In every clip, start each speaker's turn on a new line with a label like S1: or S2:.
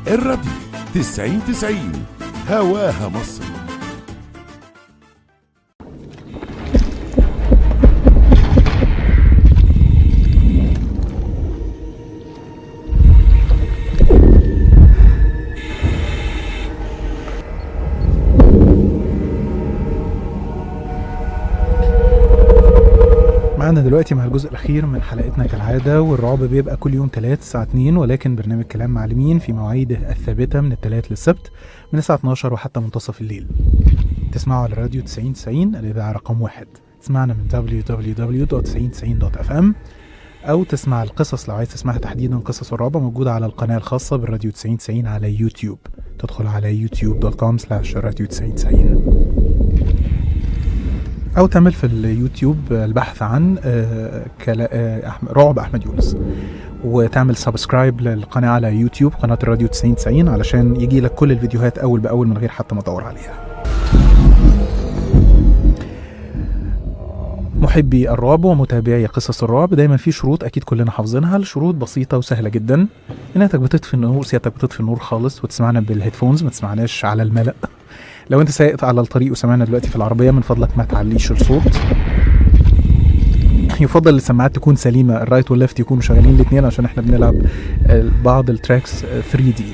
S1: الراديو 90 90 هواها مصر
S2: معنا دلوقتي مع الجزء الأخير من حلقتنا كالعادة والرعب بيبقى كل يوم تلات الساعة 2 ولكن برنامج كلام معلمين في مواعيده الثابتة من التلات للسبت من الساعة 12 وحتى منتصف الليل تسمعوا على راديو 90 90 الإذاعة رقم واحد تسمعنا من www.9090.fm أو تسمع القصص لو عايز تسمعها تحديدا قصص الرعب موجودة على القناة الخاصة بالراديو 90 90 على يوتيوب تدخل على youtube.com slash راديو 90 90 او تعمل في اليوتيوب البحث عن آه، كلا- آه، أحم- رعب احمد يونس وتعمل سبسكرايب للقناه على يوتيوب قناه الراديو 90 90 علشان يجي لك كل الفيديوهات اول باول من غير حتى ما تدور عليها محبي الرعب ومتابعي قصص الرعب دايما في شروط اكيد كلنا حافظينها الشروط بسيطه وسهله جدا انك بتطفي النور سيادتك بتطفي النور خالص وتسمعنا بالهيدفونز ما تسمعناش على الملأ لو انت سايق على الطريق وسمعنا دلوقتي في العربيه من فضلك ما تعليش الصوت يفضل السماعات تكون سليمه الرايت والليفت يكونوا شغالين الاثنين عشان احنا بنلعب آه، بعض التراكس آه، 3 دي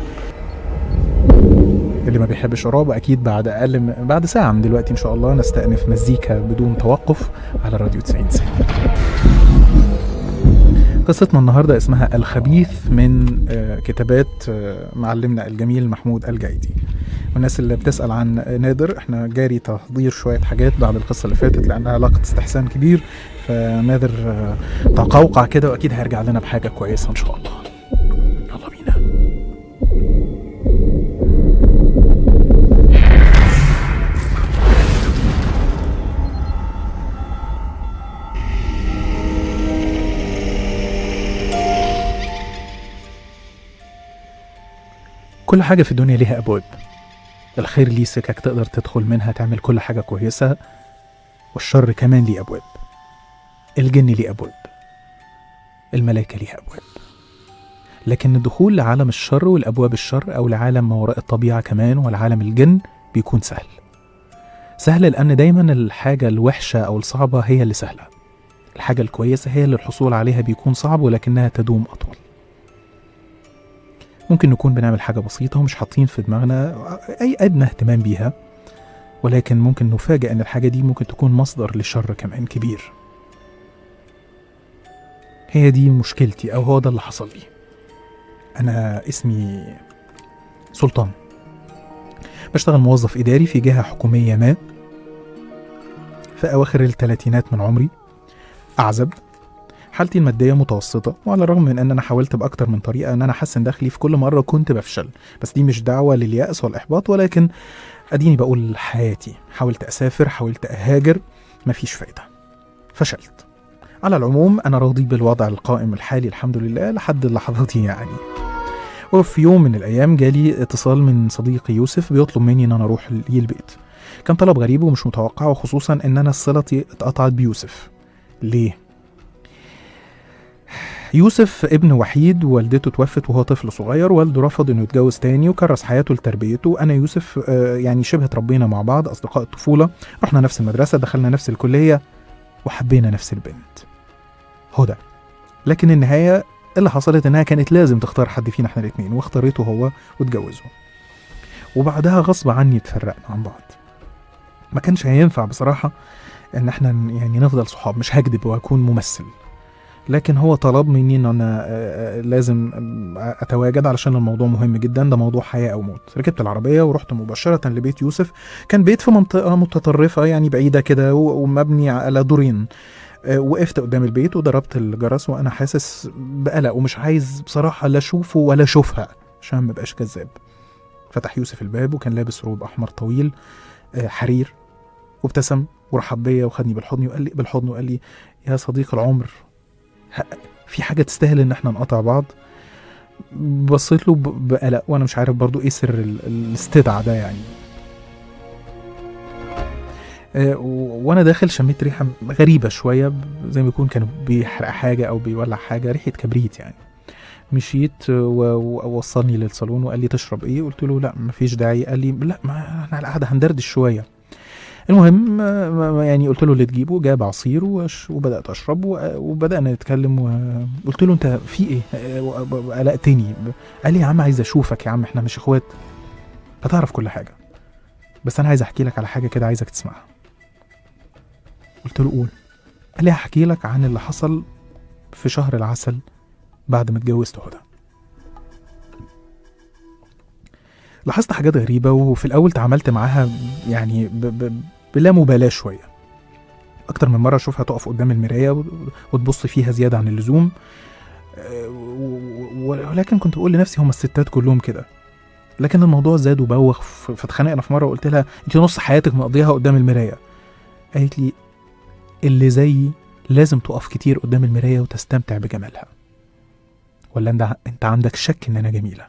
S2: اللي ما بيحبش الرعب اكيد بعد اقل من بعد ساعه من دلوقتي ان شاء الله نستأنف مزيكا بدون توقف على راديو 90 90 قصتنا النهارده اسمها الخبيث من آه، كتابات آه، معلمنا الجميل محمود الجايدي والناس اللي بتسأل عن نادر احنا جاري تحضير شوية حاجات بعد القصة اللي فاتت لأنها علاقة استحسان كبير فنادر آه، تقوقع كده وأكيد هيرجع لنا بحاجة كويسة إن شاء الله يلا بينا كل حاجة في الدنيا ليها أبواب الخير ليه سكك تقدر تدخل منها تعمل كل حاجة كويسة والشر كمان ليه أبواب الجن ليه أبواب الملائكة ليها أبواب لكن الدخول لعالم الشر والأبواب الشر أو لعالم ما وراء الطبيعة كمان والعالم الجن بيكون سهل سهل لأن دايما الحاجة الوحشة أو الصعبة هي اللي سهلة الحاجة الكويسة هي اللي الحصول عليها بيكون صعب ولكنها تدوم أطول ممكن نكون بنعمل حاجة بسيطة ومش حاطين في دماغنا أي أدنى اهتمام بيها ولكن ممكن نفاجأ إن الحاجة دي ممكن تكون مصدر لشر كمان كبير هي دي مشكلتي أو هو ده اللي حصل لي أنا اسمي سلطان بشتغل موظف إداري في جهة حكومية ما في أواخر الثلاثينات من عمري أعزب حالتي المادية متوسطة وعلى الرغم من ان انا حاولت باكتر من طريقة ان انا احسن دخلي في كل مرة كنت بفشل بس دي مش دعوة لليأس والاحباط ولكن اديني بقول حياتي حاولت اسافر حاولت اهاجر مفيش فايدة فشلت على العموم انا راضي بالوضع القائم الحالي الحمد لله لحد اللحظات دي يعني وفي يوم من الايام جالي اتصال من صديقي يوسف بيطلب مني ان انا اروح ليه البيت كان طلب غريب ومش متوقع وخصوصا ان انا صلتي اتقطعت بيوسف ليه يوسف ابن وحيد والدته توفت وهو طفل صغير والده رفض انه يتجوز تاني وكرس حياته لتربيته انا يوسف آه، يعني شبه اتربينا مع بعض اصدقاء الطفوله رحنا نفس المدرسه دخلنا نفس الكليه وحبينا نفس البنت هدى لكن النهايه اللي حصلت انها كانت لازم تختار حد فينا احنا الاثنين واختارته هو واتجوزه وبعدها غصب عني اتفرقنا عن بعض ما كانش هينفع بصراحه ان احنا يعني نفضل صحاب مش هكذب واكون ممثل لكن هو طلب مني ان انا آه، آه، لازم آه، اتواجد علشان الموضوع مهم جدا ده موضوع حياه او موت ركبت العربيه ورحت مباشره لبيت يوسف كان بيت في منطقه متطرفه يعني بعيده كده و- ومبني على دورين آه، وقفت قدام البيت وضربت الجرس وانا حاسس بقلق ومش عايز بصراحه لا اشوفه ولا اشوفها عشان ما ابقاش كذاب فتح يوسف الباب وكان لابس روب احمر طويل آه، حرير وابتسم ورحب بيا وخدني بالحضن وقال لي بالحضن وقال لي يا صديق العمر ه- في حاجه تستاهل ان احنا نقطع بعض بصيت له ب- بقلق وانا مش عارف برضو ايه سر ال- الاستدعاء ده يعني آه، و- وانا داخل شميت ريحه غريبه شويه ب- زي ما يكون كانوا بيحرق حاجه او بيولع حاجه ريحه كبريت يعني مشيت و- ووصلني للصالون وقال لي تشرب ايه قلت له لا مفيش داعي قال لي لا ما احنا على القعده هندردش شويه المهم آه، ما- ما- يعني قلت له اللي تجيبه جاب عصير وش- وبدات اشرب و- وبدانا نتكلم وقلت له انت في ايه آه، و- ب- قلقتني قال لي يا عم عايز اشوفك يا عم احنا مش اخوات هتعرف كل حاجه بس انا عايز احكي لك على حاجه كده عايزك تسمعها قلت له قول قال لي هحكي لك عن اللي حصل في شهر العسل بعد ما اتجوزت هدى لاحظت حاجات غريبة وفي الأول تعاملت معاها يعني ب... ب... بلا مبالاة شوية أكتر من مرة أشوفها تقف قدام المراية و- وتبص فيها زيادة عن اللزوم أه، و- و- ولكن كنت بقول لنفسي هم الستات كلهم كده لكن الموضوع زاد وبوخ ف- فاتخانقنا في مرة وقلت لها أنت نص حياتك مقضيها قدام المراية قالت لي اللي زيي لازم تقف كتير قدام المراية وتستمتع بجمالها ولا انت انت عندك شك ان انا جميله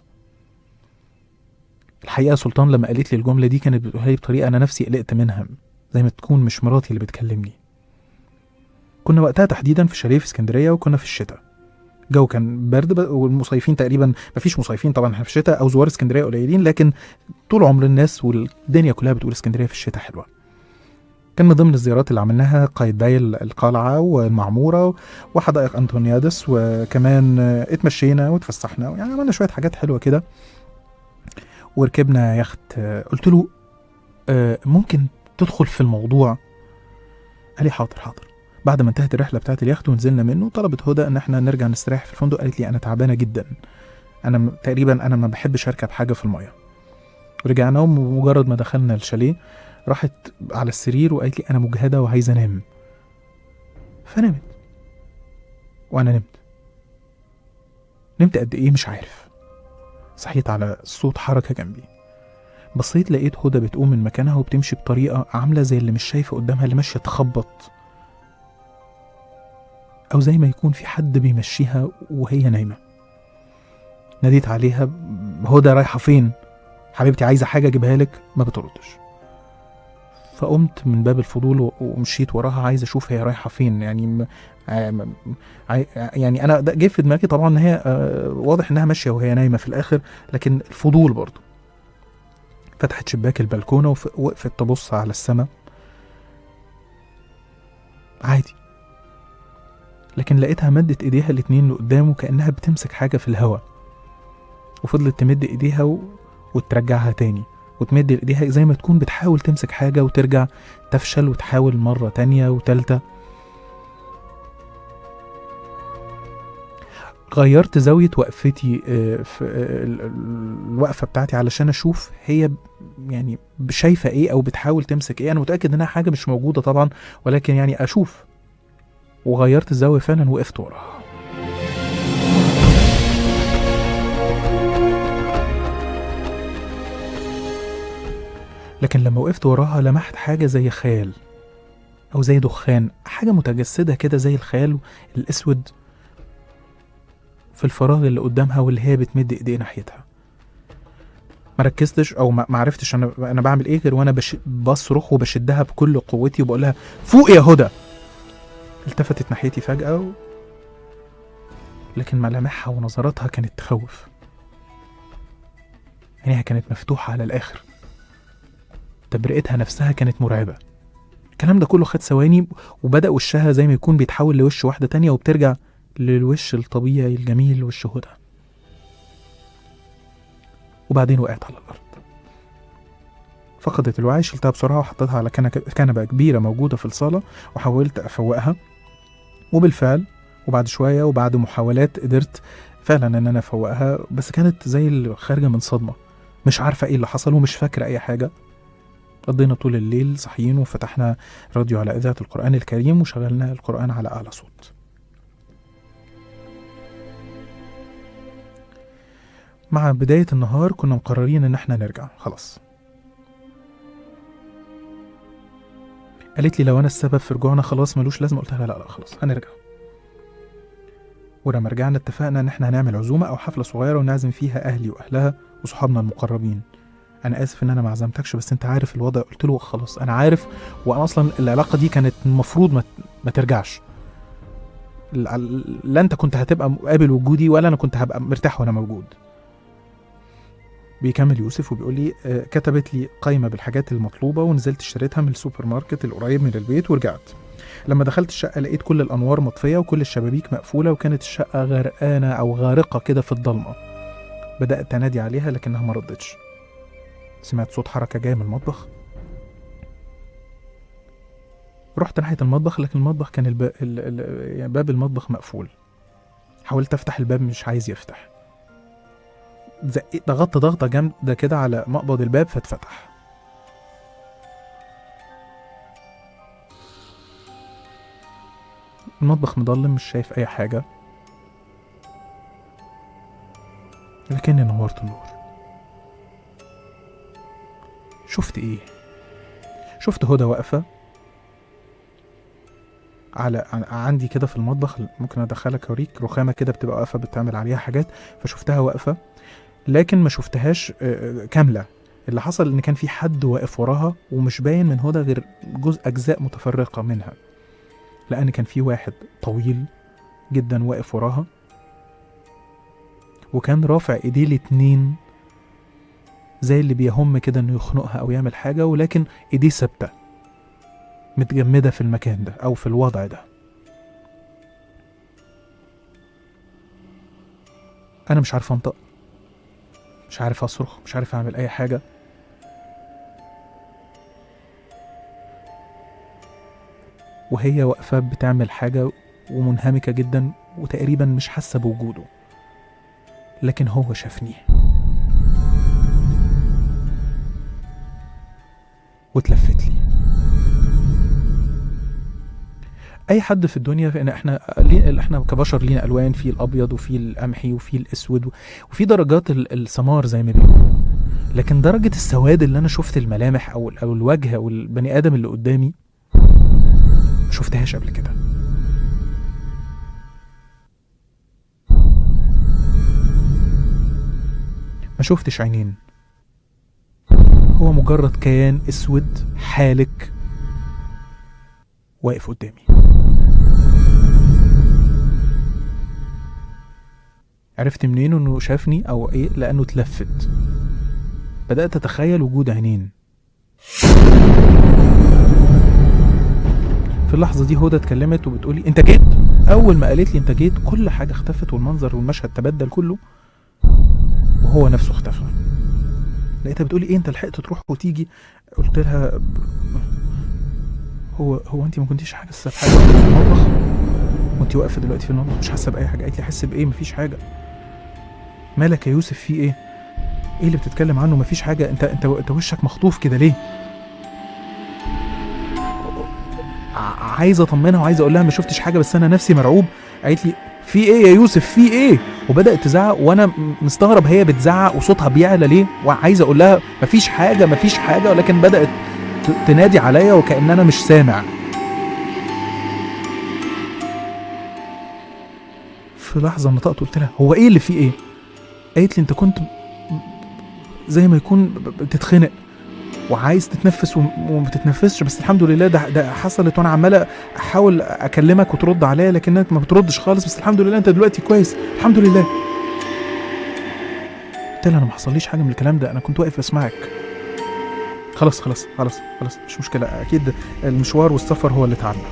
S2: الحقيقه سلطان لما قالت لي الجمله دي كانت بتقولها لي بطريقه انا نفسي قلقت منها زي ما تكون مش مراتي اللي بتكلمني كنا وقتها تحديدا في شاليه في اسكندريه وكنا في الشتاء الجو كان برد ب- والمصيفين تقريبا مفيش مصيفين طبعا احنا في الشتاء او زوار اسكندريه قليلين لكن طول عمر الناس والدنيا كلها بتقول اسكندريه في الشتاء حلوه كان من ضمن الزيارات اللي عملناها قايتباي القلعه والمعموره وحدائق انطونيادس وكمان آه، اتمشينا واتفسحنا يعني عملنا شويه حاجات حلوه كده وركبنا يخت آه، قلت له آه، ممكن تدخل في الموضوع قال لي حاضر حاضر بعد ما انتهت الرحله بتاعت اليخت ونزلنا منه طلبت هدى ان احنا نرجع نستريح في الفندق قالت لي انا تعبانه جدا انا م- تقريبا انا ما بحبش اركب حاجه في الميه رجعنا ومجرد ما دخلنا الشاليه راحت على السرير وقالت لي انا مجهده وعايزه انام فنمت وانا نمت نمت قد ايه مش عارف صحيت على صوت حركه جنبي بصيت لقيت هدى بتقوم من مكانها وبتمشي بطريقه عامله زي اللي مش شايفه قدامها اللي ماشيه تخبط او زي ما يكون في حد بيمشيها وهي نايمه ناديت عليها هدى رايحه فين حبيبتي عايزه حاجه اجيبها لك ما بتردش فقمت من باب الفضول و- ومشيت وراها عايز اشوف هي رايحه فين يعني م... عم- عاي- يعني انا ده جه في دماغي طبعا ان هي آه، واضح انها ماشيه وهي نايمه في الاخر لكن الفضول برضه فتحت شباك البلكونه وف- وقفت تبص على السماء عادي لكن لقيتها مدت ايديها الاتنين لقدام كانها بتمسك حاجه في الهوا وفضلت تمد ايديها و... وترجعها تاني وتمد ايديها زي ما تكون بتحاول تمسك حاجه وترجع تفشل وتحاول مره تانية وتالتة غيرت زاوية وقفتي آه، في آه، ال- ال- الوقفة بتاعتي علشان أشوف هي ب- يعني شايفة إيه أو بتحاول تمسك إيه أنا متأكد إنها حاجة مش موجودة طبعا ولكن يعني أشوف وغيرت الزاوية فعلا وقفت وراها لكن لما وقفت وراها لمحت حاجة زي خيال أو زي دخان حاجة متجسدة كده زي الخيال الأسود في الفراغ اللي قدامها واللي هي بتمد ايديه ناحيتها ما ركزتش او ما ما عرفتش انا انا بعمل ايه غير وانا بش... بصرخ وبشدها بكل قوتي وبقول لها فوق يا هدى التفتت ناحيتي فجأة و... لكن ملامحها ونظراتها كانت تخوف عينيها كانت مفتوحة على الآخر تبرئتها نفسها كانت مرعبة الكلام ده كله خد ثواني وبدأ وشها زي ما يكون بيتحول لوش واحدة تانية وبترجع للوش الطبيعي الجميل وش هدى وبعدين وقعت على الأرض فقدت الوعي شلتها بسرعة وحطيتها على كنك- كنبة كبيرة موجودة في الصالة وحاولت أفوقها وبالفعل وبعد شوية وبعد محاولات قدرت فعلا إن أنا أفوقها بس كانت زي اللي خارجة من صدمة مش عارفة إيه اللي حصل ومش فاكرة أي حاجة قضينا طول الليل صاحيين وفتحنا راديو على إذاعة القرآن الكريم وشغلنا القرآن على أعلى صوت مع بداية النهار كنا مقررين إن احنا نرجع خلاص قالت لي لو أنا السبب في رجوعنا خلاص ملوش لازمة قلت لها لا لا خلاص هنرجع ولما رجعنا اتفقنا إن احنا هنعمل عزومة أو حفلة صغيرة ونعزم فيها أهلي وأهلها وصحابنا المقربين أنا آسف إن أنا ما عزمتكش بس أنت عارف الوضع قلت له خلاص أنا عارف وأنا أصلا العلاقة دي كانت المفروض ما, ما ترجعش لا لا انت كنت هتبقى قابل وجودي ولا انا كنت هبقى مرتاح وانا موجود بيكمل يوسف وبيقول لي آه، كتبت لي قائمه بالحاجات المطلوبه ونزلت اشتريتها من السوبر ماركت القريب من البيت ورجعت لما دخلت الشقه لقيت كل الانوار مطفيه وكل الشبابيك مقفوله وكانت الشقه غرقانه او غارقه كده في الضلمه بدات انادي عليها لكنها ما ردتش سمعت صوت حركه جايه من المطبخ رحت ناحيه المطبخ لكن المطبخ كان الب... ال... ال... يعني باب المطبخ مقفول حاولت افتح الباب مش عايز يفتح زقيت ضغطت ضغطه جامده كده على مقبض الباب فاتفتح المطبخ مضلم مش شايف اي حاجه لكني نورت النور شفت ايه شفت هدى واقفه على ع- عندي كده في المطبخ ممكن ادخلك اوريك رخامه كده بتبقى واقفه بتعمل عليها حاجات فشفتها واقفه لكن ما شفتهاش آه، آه، كامله اللي حصل ان كان في حد واقف وراها ومش باين من هدى غير جزء اجزاء متفرقه منها لان كان في واحد طويل جدا واقف وراها وكان رافع ايديه الاتنين زي اللي بيهم كده انه يخنقها او يعمل حاجه ولكن ايديه ثابته متجمده في المكان ده او في الوضع ده انا مش عارف انطق مش عارف اصرخ مش عارف اعمل اي حاجه وهي واقفه بتعمل حاجه ومنهمكه جدا وتقريبا مش حاسه بوجوده لكن هو شافني واتلفت لي اي حد في الدنيا في ان احنا لي- احنا كبشر لينا الوان في الابيض وفي القمحي وفي الاسود وفي درجات ال- السمار زي ما بيقولوا لكن درجة السواد اللي انا شفت الملامح او ال- او الوجه او البني ادم اللي قدامي ما شفتهاش قبل كده ما شفتش عينين هو مجرد كيان اسود حالك واقف قدامي عرفت منين انه شافني او ايه لانه اتلفت بدات اتخيل وجود عينين في اللحظه دي هدى اتكلمت وبتقولي انت جيت اول ما قالت لي انت جيت كل حاجه اختفت والمنظر والمشهد تبدل كله وهو نفسه اختفى لقيتها بتقولي ايه انت لحقت تروح وتيجي قلت لها ب- هو هو انت ما كنتيش حاسه بحاجه في المطبخ وانت واقفه دلوقتي في المطبخ مش حاسه باي حاجه قالت لي احس بايه مفيش حاجه مالك يا يوسف في ايه ايه اللي بتتكلم عنه مفيش حاجه انت انت انت وشك مخطوف كده ليه ع- عايزه اطمنها وعايزه اقول لها ما شفتش حاجه بس انا نفسي مرعوب قالت لي في ايه يا يوسف في ايه وبدات تزعق وانا م- مستغرب هي بتزعق وصوتها بيعلى ليه وعايزه اقول لها مفيش حاجه مفيش حاجه ولكن بدات ت- تنادي عليا وكأن انا مش سامع في لحظه نطقت قلت لها هو ايه اللي فيه ايه قالت لي انت كنت ب- زي ما يكون ب- ب- بتتخنق وعايز تتنفس وم- وما بتتنفسش بس الحمد لله ده ده حصلت وانا عمال احاول اكلمك وترد عليا لكنك ما بتردش خالص بس الحمد لله انت دلوقتي كويس الحمد لله قلت لها انا ما حصليش حاجه من الكلام ده انا كنت واقف بسمعك خلاص خلاص خلاص خلاص مش مشكله اكيد المشوار والسفر هو اللي تعبنا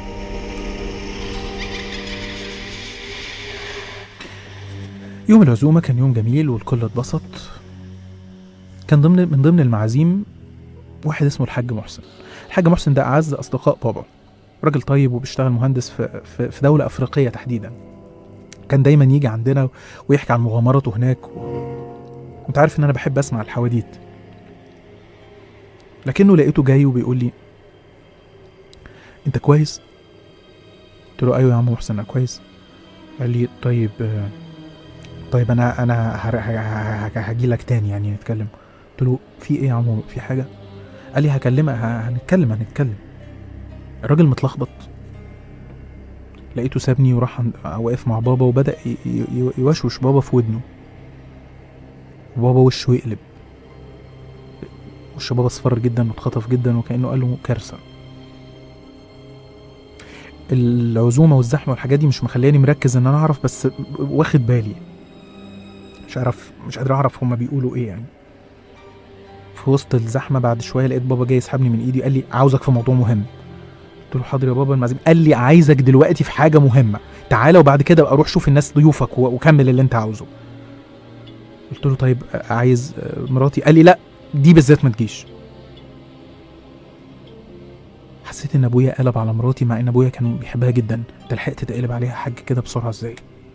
S2: يوم العزومه كان يوم جميل والكل اتبسط كان ضمن من ضمن المعازيم واحد اسمه الحاج محسن الحاج محسن ده اعز اصدقاء بابا راجل طيب وبيشتغل مهندس في في, في دوله افريقيه تحديدا كان دايما يجي عندنا ويحكي عن مغامراته هناك و... انت عارف ان انا بحب اسمع الحواديت لكنه لقيته جاي وبيقول لي انت كويس قلت له ايوه يا عم محسن انا كويس قال لي طيب آه، طيب انا انا هاجي لك تاني يعني نتكلم قلت له في ايه يا عم في حاجه قال لي هكلمك ه- هنتكلم هنتكلم الراجل متلخبط لقيته سابني وراح عند- واقف مع بابا وبدا ي- ي- يوشوش بابا في ودنه وبابا وشه يقلب وش بابا اصفر جدا واتخطف جدا وكانه قال له كارثه العزومه والزحمه والحاجات دي مش مخلياني مركز ان انا اعرف بس واخد بالي مش عارف مش قادر اعرف هما بيقولوا ايه يعني في وسط الزحمه بعد شويه لقيت بابا جاي يسحبني من ايدي قال لي عاوزك في موضوع مهم قلت له حاضر يا بابا المعزيم قال لي عايزك دلوقتي في حاجه مهمه تعالى وبعد كده ابقى روح شوف الناس ضيوفك و- وكمل اللي انت عاوزه قلت له طيب آه، عايز آه، مراتي قال لي لا دي بالذات ما تجيش حسيت ان ابويا قلب على مراتي مع ان ابويا كان بيحبها جدا انت لحقت تقلب عليها حاجه كده بسرعه ازاي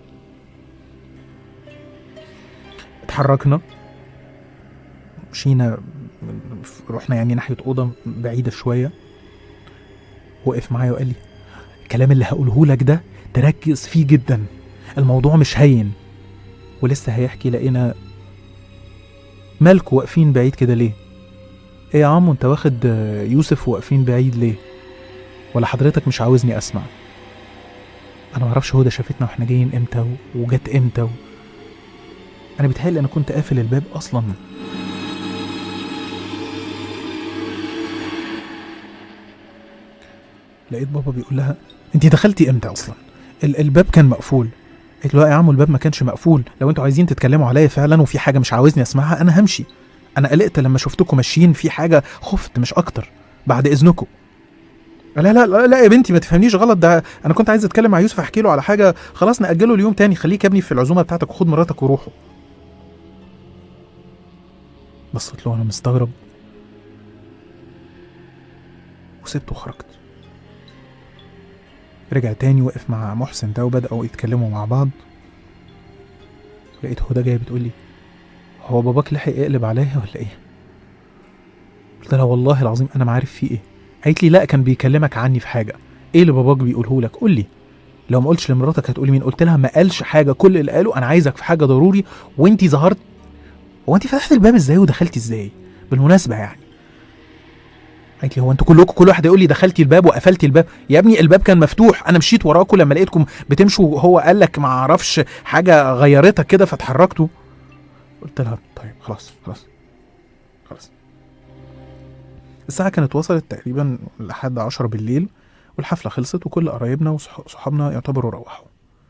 S2: اتحركنا مشينا رحنا يعني ناحيه اوضه بعيده شويه وقف معايا وقال لي الكلام اللي هقوله لك ده تركز فيه جدا الموضوع مش هين ولسه هيحكي لقينا مالكوا واقفين بعيد كده ليه ايه يا عمو انت واخد آه، يوسف واقفين بعيد ليه ولا حضرتك مش عاوزني اسمع انا معرفش هدى شافتنا واحنا جايين امتى و- وجت امتى و... انا بيتهيألي انا كنت قافل الباب اصلا لقيت بابا بيقول لها انت دخلتي امتى اصلا ال- الباب كان مقفول قلت له لا يا عم الباب ما كانش مقفول لو انتوا عايزين تتكلموا عليا فعلا وفي حاجه مش عاوزني اسمعها انا همشي انا قلقت لما شفتكم ماشيين في حاجه خفت مش اكتر بعد اذنكم لا لا لا لا يا بنتي ما تفهمنيش غلط ده انا كنت عايز اتكلم مع يوسف احكي له على حاجه خلاص ناجله اليوم تاني خليك يا ابني في العزومه بتاعتك وخد مراتك وروحوا بصيت له وانا مستغرب وسبته وخرجت رجع تاني وقف مع محسن ده وبدأوا يتكلموا مع بعض لقيت هدى جايه بتقول لي هو باباك لحق يقلب عليا ولا ايه قلت لها والله العظيم انا ما عارف فيه ايه قالت لي لا كان بيكلمك عني في حاجه ايه اللي باباك بيقوله لك قول لي لو ما قلتش لمراتك هتقولي مين قلت لها ما قالش حاجه كل اللي قاله انا عايزك في حاجه ضروري وانتي ظهرت هو انت فتحت الباب ازاي ودخلتي ازاي بالمناسبه يعني قالت لي هو انتوا كلكم كل واحد يقول لي دخلتي الباب وقفلتي الباب يا ابني الباب كان مفتوح انا مشيت وراكم لما لقيتكم بتمشوا وهو قال لك ما اعرفش حاجه غيرتك كده فاتحركتوا قلت لها طيب خلاص خلاص خلاص الساعة كانت وصلت تقريبا لحد عشرة بالليل والحفلة خلصت وكل قرايبنا وصحابنا يعتبروا روحوا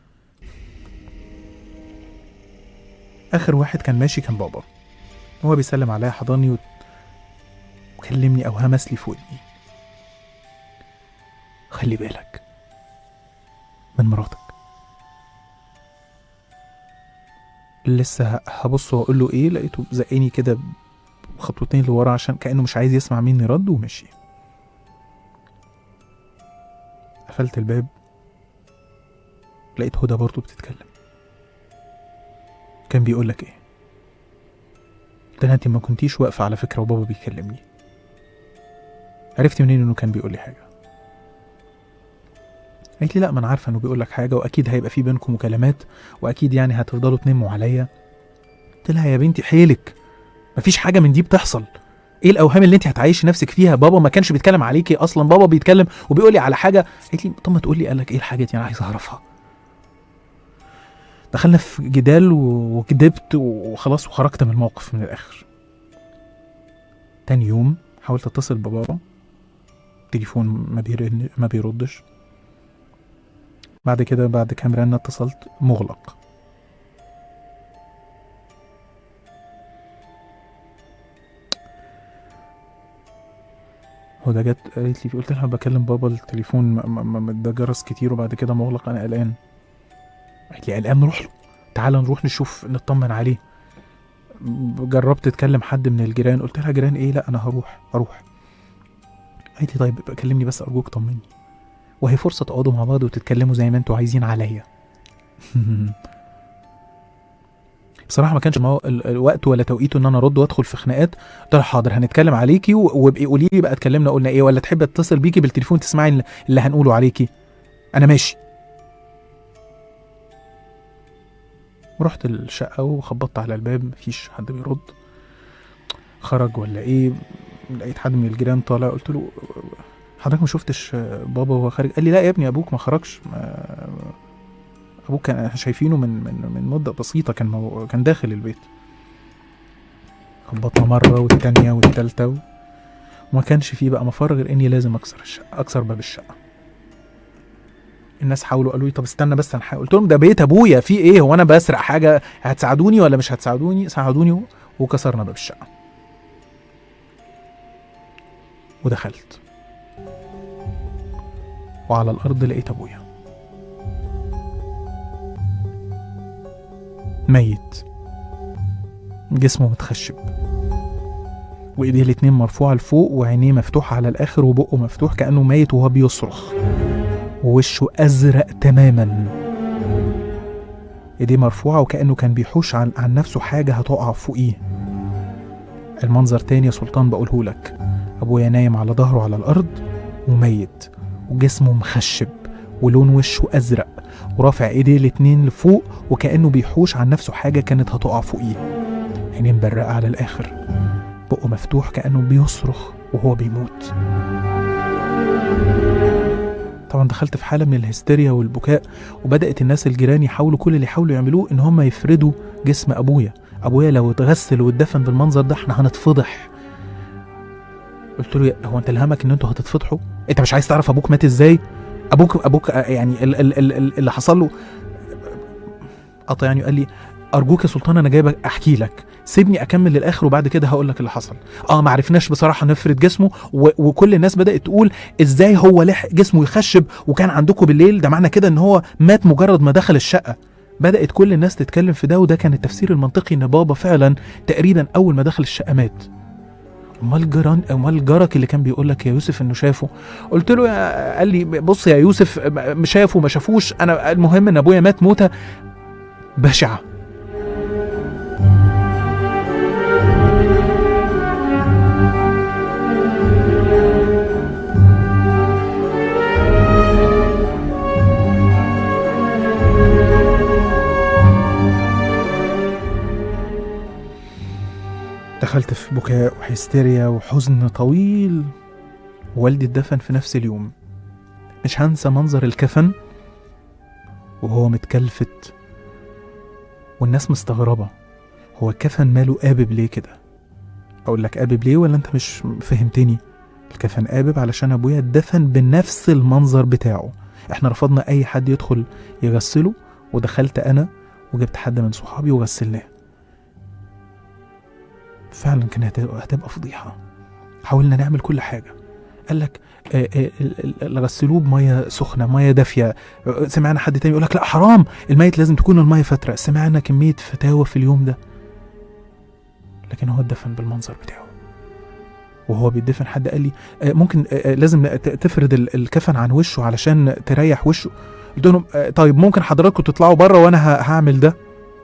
S2: آخر واحد كان ماشي كان بابا هو بيسلم عليا حضني وت- وكلمني أو همس لي في ودني خلي بالك من مراتك لسه ه- هبص واقول له ايه لقيته زقني كده خطوتين لورا عشان كانه مش عايز يسمع مني رد ومشي قفلت الباب لقيت هدى برضه بتتكلم كان بيقول لك ايه قلت لها انت ما كنتيش واقفه على فكره وبابا بيكلمني عرفتي منين انه كان بيقول لي حاجه قالت لي لا ما انا عارفه انه بيقول لك حاجه واكيد هيبقى في بينكم مكالمات واكيد يعني هتفضلوا تنموا عليا قلت لها يا بنتي حيلك مفيش حاجه من دي بتحصل ايه الاوهام اللي انت هتعيشي نفسك فيها بابا ما كانش بيتكلم عليكي اصلا بابا بيتكلم وبيقول لي على حاجه قالت لي طب ما تقول لي قال لك ايه الحاجه دي انا عايز اعرفها دخلنا في جدال و- وكدبت وخلاص وخرجت من الموقف من الاخر تاني يوم حاولت اتصل ببابا تليفون ما بيرن ما بيردش بعد كده بعد كام رنة اتصلت مغلق هو ده جت قالت لي قلت لها بكلم بابا التليفون ما- ما- ما- ده جرس كتير وبعد كده مغلق انا قلقان قالت لي قلقان نروح له تعال نروح نشوف نطمن عليه جربت تكلم حد من الجيران قلت لها جيران ايه لا انا هروح هروح قالت لي طيب ابقى كلمني بس ارجوك طمني وهي فرصه تقعدوا مع بعض وتتكلموا زي ما انتوا عايزين عليا بصراحه ما كانش مو... ال- الوقت ولا توقيته ان انا ارد وادخل في خناقات قلت لها حاضر هنتكلم عليكي و- وابقي قولي لي بقى اتكلمنا قلنا ايه ولا تحب اتصل بيكي بالتليفون تسمعي ال- اللي هنقوله عليكي انا ماشي رحت الشقه وخبطت على الباب مفيش حد بيرد خرج ولا ايه لقيت حد من الجيران طالع قلت له حضرتك ما شفتش بابا وهو خارج قال لي لا يا ابني ابوك ما خرجش ما- ابوك كان احنا شايفينه من من من مده بسيطه كان مو كان داخل البيت خبطنا مره والتانيه والتالته و... وما كانش فيه بقى مفر غير اني لازم اكسر الشقه اكسر باب الشقه الناس حاولوا قالوا لي طب استنى بس انا قلت لهم ده بيت ابويا في ايه هو انا بسرق حاجه هتساعدوني ولا مش هتساعدوني ساعدوني وكسرنا باب الشقه ودخلت وعلى الارض لقيت ابويا ميت جسمه متخشب وايديه الاتنين مرفوعه لفوق وعينيه مفتوحه على الاخر وبقه مفتوح كانه ميت وهو بيصرخ ووشه ازرق تماما ايديه مرفوعه وكانه كان بيحوش عن, عن نفسه حاجه هتقع فوقيه المنظر تاني يا سلطان بقوله لك ابويا نايم على ظهره على الارض وميت وجسمه مخشب ولون وشه ازرق ورافع ايديه الاتنين لفوق وكانه بيحوش عن نفسه حاجه كانت هتقع فوقيه عينيه مبرقه على الاخر بقه مفتوح كانه بيصرخ وهو بيموت طبعا دخلت في حاله من الهستيريا والبكاء وبدات الناس الجيران يحاولوا كل اللي يحاولوا يعملوه ان هم يفردوا جسم ابويا ابويا لو اتغسل واتدفن بالمنظر ده احنا هنتفضح قلت له هو انت الهمك ان انتوا هتتفضحوا انت مش عايز تعرف ابوك مات ازاي ابوك ابوك آه، يعني ال ال ال ال اللي حصل له قطع يعني قال لي ارجوك يا سلطان انا جايبك احكي لك سيبني اكمل للاخر وبعد كده هقول لك اللي حصل اه ما عرفناش بصراحه نفرد جسمه و... وكل الناس بدات تقول ازاي هو لحق جسمه يخشب وكان عندكم بالليل ده معنى كده ان هو مات مجرد ما دخل الشقه بدات كل الناس تتكلم في ده وده كان التفسير المنطقي ان بابا فعلا تقريبا اول ما دخل الشقه مات امال جران امال جارك اللي كان بيقول لك يا يوسف انه شافه قلت له يا... قال لي بص يا يوسف م- شافه ما شافوش انا المهم ان ابويا مات موته بشعه دخلت في بكاء وهستيريا وحزن طويل والدي اتدفن في نفس اليوم مش هنسى منظر الكفن وهو متكلفت والناس مستغربة هو الكفن ماله قابب ليه كده أقول لك قابب ليه ولا أنت مش فهمتني الكفن قابب علشان أبويا اتدفن بنفس المنظر بتاعه احنا رفضنا أي حد يدخل يغسله ودخلت أنا وجبت حد من صحابي وغسلناه فعلا كانت هتبقى هتبقى فضيحة حاولنا نعمل كل حاجة قال لك آه، آه، ال- ال- غسلوه بميه سخنه ميه دافيه آه، سمعنا حد تاني يقول لك لا حرام الميت لازم تكون الميه فتره سمعنا كميه فتاوى في اليوم ده لكن هو اتدفن بالمنظر بتاعه وهو بيدفن حد قال لي آه، ممكن آه، آه، لازم ت- تفرد ال- الكفن عن وشه علشان تريح وشه قلت لهم آه، طيب ممكن حضراتكم تطلعوا بره وانا ه- هعمل ده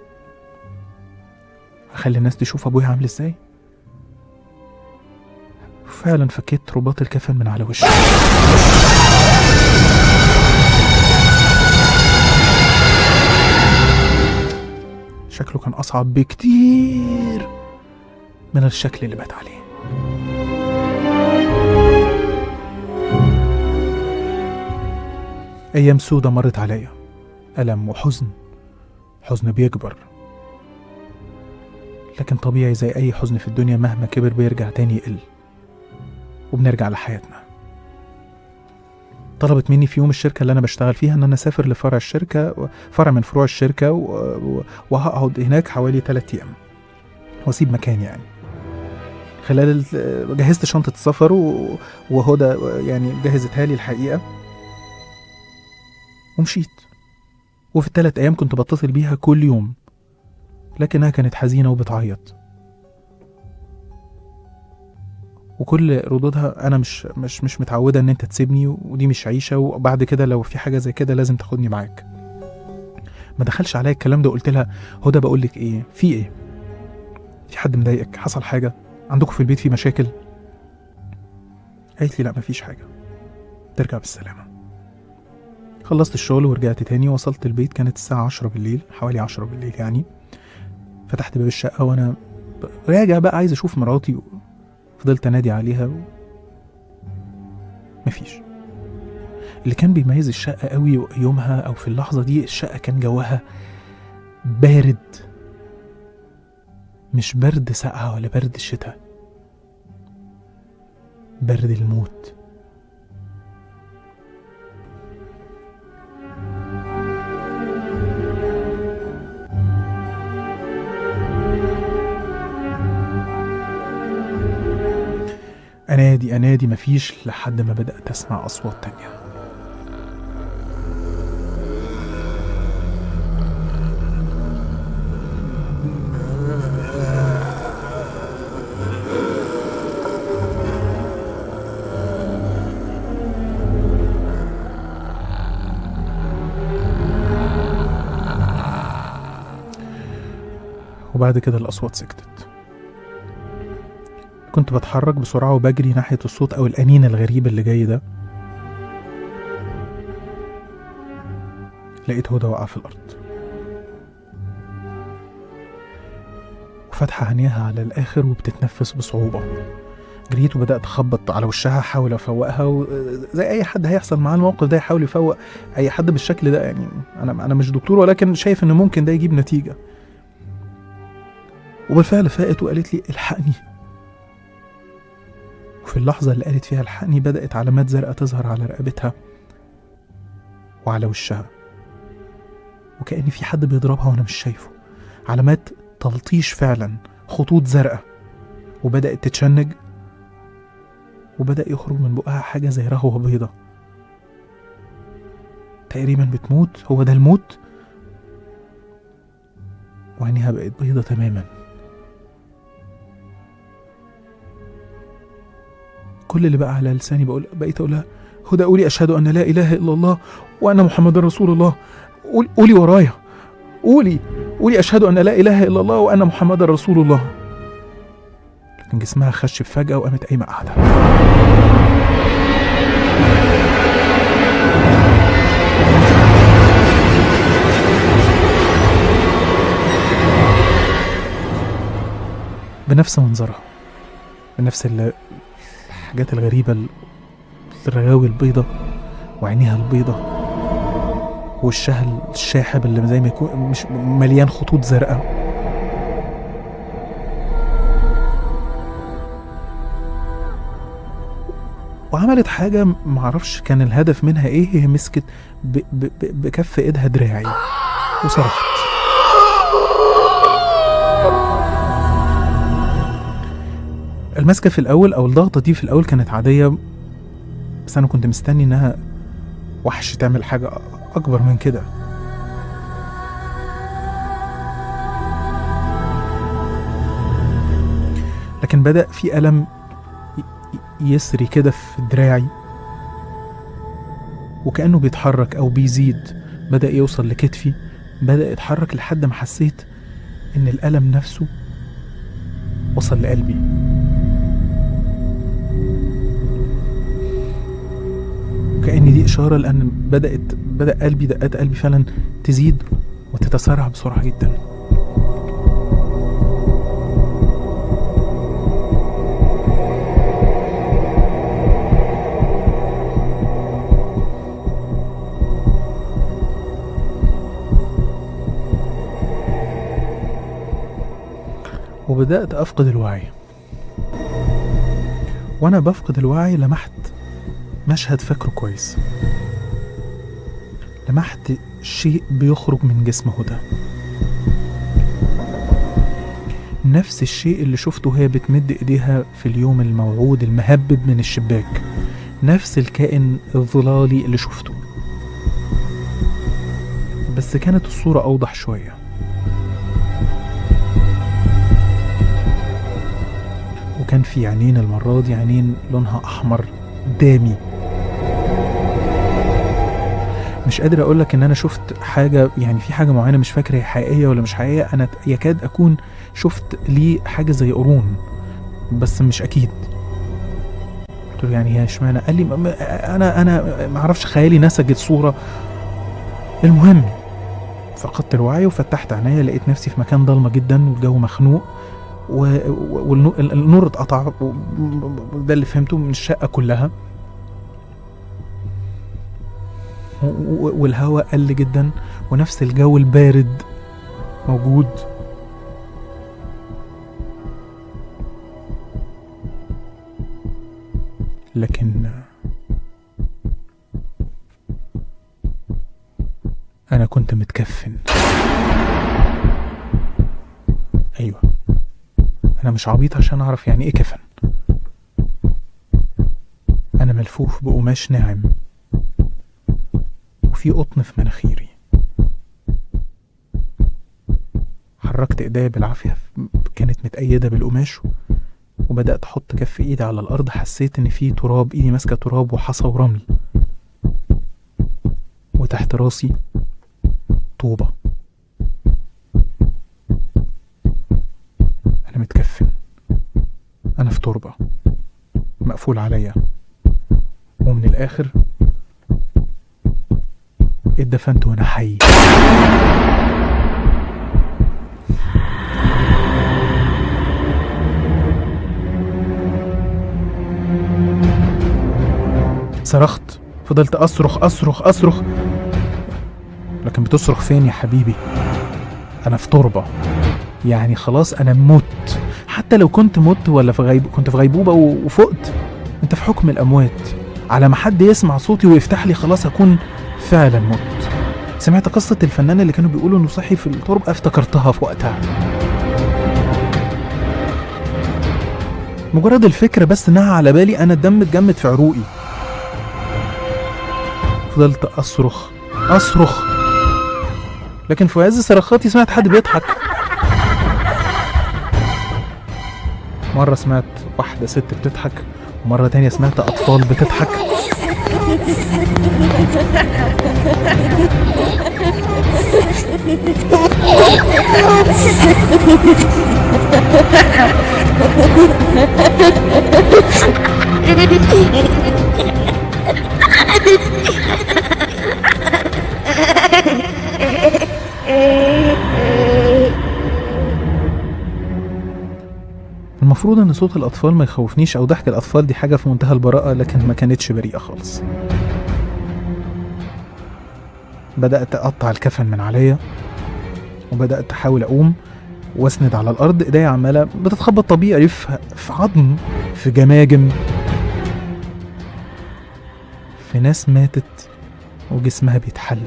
S2: اخلي الناس تشوف ابويا عامل ازاي فعلا فكيت رباط الكفن من على وشه شكله كان أصعب بكتير من الشكل اللي مات عليه أيام سودة مرت عليا ألم وحزن حزن بيكبر لكن طبيعي زي أي حزن في الدنيا مهما كبر بيرجع تاني يقل وبنرجع لحياتنا طلبت مني في يوم الشركة اللي أنا بشتغل فيها إن أنا أسافر لفرع الشركة فرع من فروع الشركة و- و- وهقعد هناك حوالي ثلاثة أيام وأسيب مكاني يعني خلال ال- جهزت شنطة السفر و- وهدى يعني جهزتها لي الحقيقة ومشيت وفي الثلاث أيام كنت بتصل بيها كل يوم لكنها كانت حزينة وبتعيط وكل ردودها انا مش مش مش متعوده ان انت تسيبني ودي مش عيشه وبعد كده لو في حاجه زي كده لازم تاخدني معاك ما دخلش عليا الكلام ده قلت لها هدى بقول لك ايه في ايه في حد مضايقك حصل حاجه عندكم في البيت في مشاكل قالت لي لا مفيش حاجه ترجع بالسلامه خلصت الشغل ورجعت تاني وصلت البيت كانت الساعة عشرة بالليل حوالي عشرة بالليل يعني فتحت باب الشقة وأنا ب- راجع بقى عايز أشوف مراتي فضلت انادي عليها و... مفيش اللي كان بيميز الشقة قوي يومها أو في اللحظة دي الشقة كان جوها بارد مش برد ساقعة ولا برد الشتاء برد الموت انادي انادي مفيش لحد ما بدات اسمع اصوات تانية وبعد كده الأصوات سكتت كنت بتحرك بسرعة وبجري ناحية الصوت أو الأنين الغريب اللي جاي ده لقيت هدى واقعة في الأرض وفاتحة عينيها على الآخر وبتتنفس بصعوبة جريت وبدأت أخبط على وشها أحاول أفوقها و... زي أي حد هيحصل معاه الموقف ده يحاول يفوق أي حد بالشكل ده يعني أنا أنا مش دكتور ولكن شايف إن ممكن ده يجيب نتيجة وبالفعل فاقت وقالت لي الحقني وفي اللحظة اللي قالت فيها الحقني بدأت علامات زرقاء تظهر على رقبتها وعلى وشها وكأن في حد بيضربها وأنا مش شايفه علامات تلطيش فعلا خطوط زرقاء وبدأت تتشنج وبدأ يخرج من بقها حاجة زي رهوة بيضة تقريبا بتموت هو ده الموت وعينيها بقت بيضة تماما كل اللي بقى على لساني بقول بقيت اقول لها هدى قولي اشهد ان لا اله الا الله وان محمد رسول الله قولي, قولي ورايا قولي قولي اشهد ان لا اله الا الله وان محمد رسول الله لكن جسمها خش فجاه وقامت قايمه قاعده بنفس منظرها بنفس ال- الحاجات الغريبة ال- الرغاوي البيضة وعينيها البيضة وشها الشاحب اللي زي ما يكون مش مليان خطوط زرقاء وعملت حاجة معرفش كان الهدف منها ايه هي مسكت ب ب ب بكف ايدها دراعي وصرخت المسكة في الأول أو الضغطة دي في الأول كانت عادية بس أنا كنت مستني إنها وحش تعمل حاجة أكبر من كده لكن بدأ في ألم ي- ي- يسري كده في دراعي وكأنه بيتحرك أو بيزيد بدأ يوصل لكتفي بدأ يتحرك لحد ما حسيت إن الألم نفسه وصل لقلبي وكأن دي إشارة لأن بدأت بدأ قلبي دقات قلبي فعلا تزيد وتتسارع بسرعة جدا وبدأت أفقد الوعي وأنا بفقد الوعي لمحت مشهد فاكره كويس لمحت شيء بيخرج من جسم هدى نفس الشيء اللي شفته وهي بتمد ايديها في اليوم الموعود المهبب من الشباك نفس الكائن الظلالي اللي شفته بس كانت الصورة أوضح شوية وكان في عينين المرة دي عينين لونها أحمر دامي مش قادر اقول لك ان انا شفت حاجه يعني في حاجه معينه مش فاكر هي حقيقيه ولا مش حقيقيه انا يكاد اكون شفت ليه حاجه زي قرون بس مش اكيد قلت له يعني هي اشمعنى قال لي م- م- انا انا ما اعرفش خيالي نسجت صوره المهم فقدت الوعي وفتحت عينيا لقيت نفسي في مكان ضلمه جدا والجو مخنوق والنور اتقطع و- ده اللي فهمته من الشقه كلها و- و- والهواء قل جدا ونفس الجو البارد موجود لكن انا كنت متكفن ايوه انا مش عبيط عشان اعرف يعني ايه كفن أنا ملفوف بقماش ناعم وفي قطن في مناخيري حركت ايديا بالعافية كانت متأيدة بالقماش وبدأت أحط كف إيدي على الأرض حسيت إن في تراب إيدي ماسكة تراب وحصى ورمل وتحت راسي طوبة أنا متكفن أنا في تربة مقفول عليا ومن الآخر اتدفنت وأنا حي صرخت فضلت أصرخ أصرخ أصرخ لكن بتصرخ فين يا حبيبي أنا في تربة يعني خلاص أنا مت حتى لو كنت مت ولا في غيب كنت في غيبوبة و- وفقت أنت في حكم الأموات على ما حد يسمع صوتي ويفتح لي خلاص أكون فعلا مت سمعت قصة الفنان اللي كانوا بيقولوا إنه صحي في التربة افتكرتها في وقتها مجرد الفكرة بس إنها على بالي أنا الدم اتجمد في عروقي فضلت أصرخ أصرخ لكن في عز صرخاتي سمعت حد بيضحك مرة سمعت واحدة ست بتضحك ومرة تانية سمعت أطفال بتضحك المفروض ان صوت الاطفال ما يخوفنيش او ضحك الاطفال دي حاجه في منتهى البراءه لكن ما كانتش بريئه خالص بدات اقطع الكفن من عليا وبدات احاول اقوم واسند على الارض ايديا عماله بتتخبط طبيعي في في عظم في جماجم في ناس ماتت وجسمها بيتحلل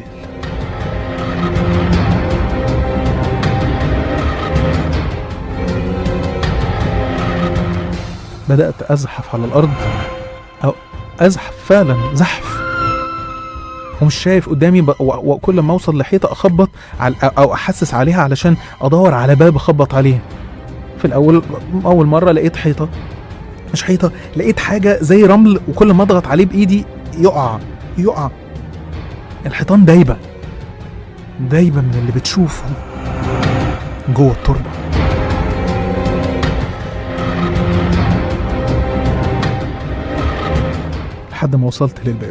S2: بدأت أزحف على الأرض أو أزحف فعلا زحف ومش شايف قدامي ب... و... وكل ما أوصل لحيطة أخبط على... أو أحسس عليها علشان أدور على باب أخبط عليه في الأول أول مرة لقيت حيطة مش حيطة لقيت حاجة زي رمل وكل ما أضغط عليه بإيدي يقع يقع الحيطان دايبة دايبة من اللي بتشوفه جوه التربة لحد ما وصلت للباب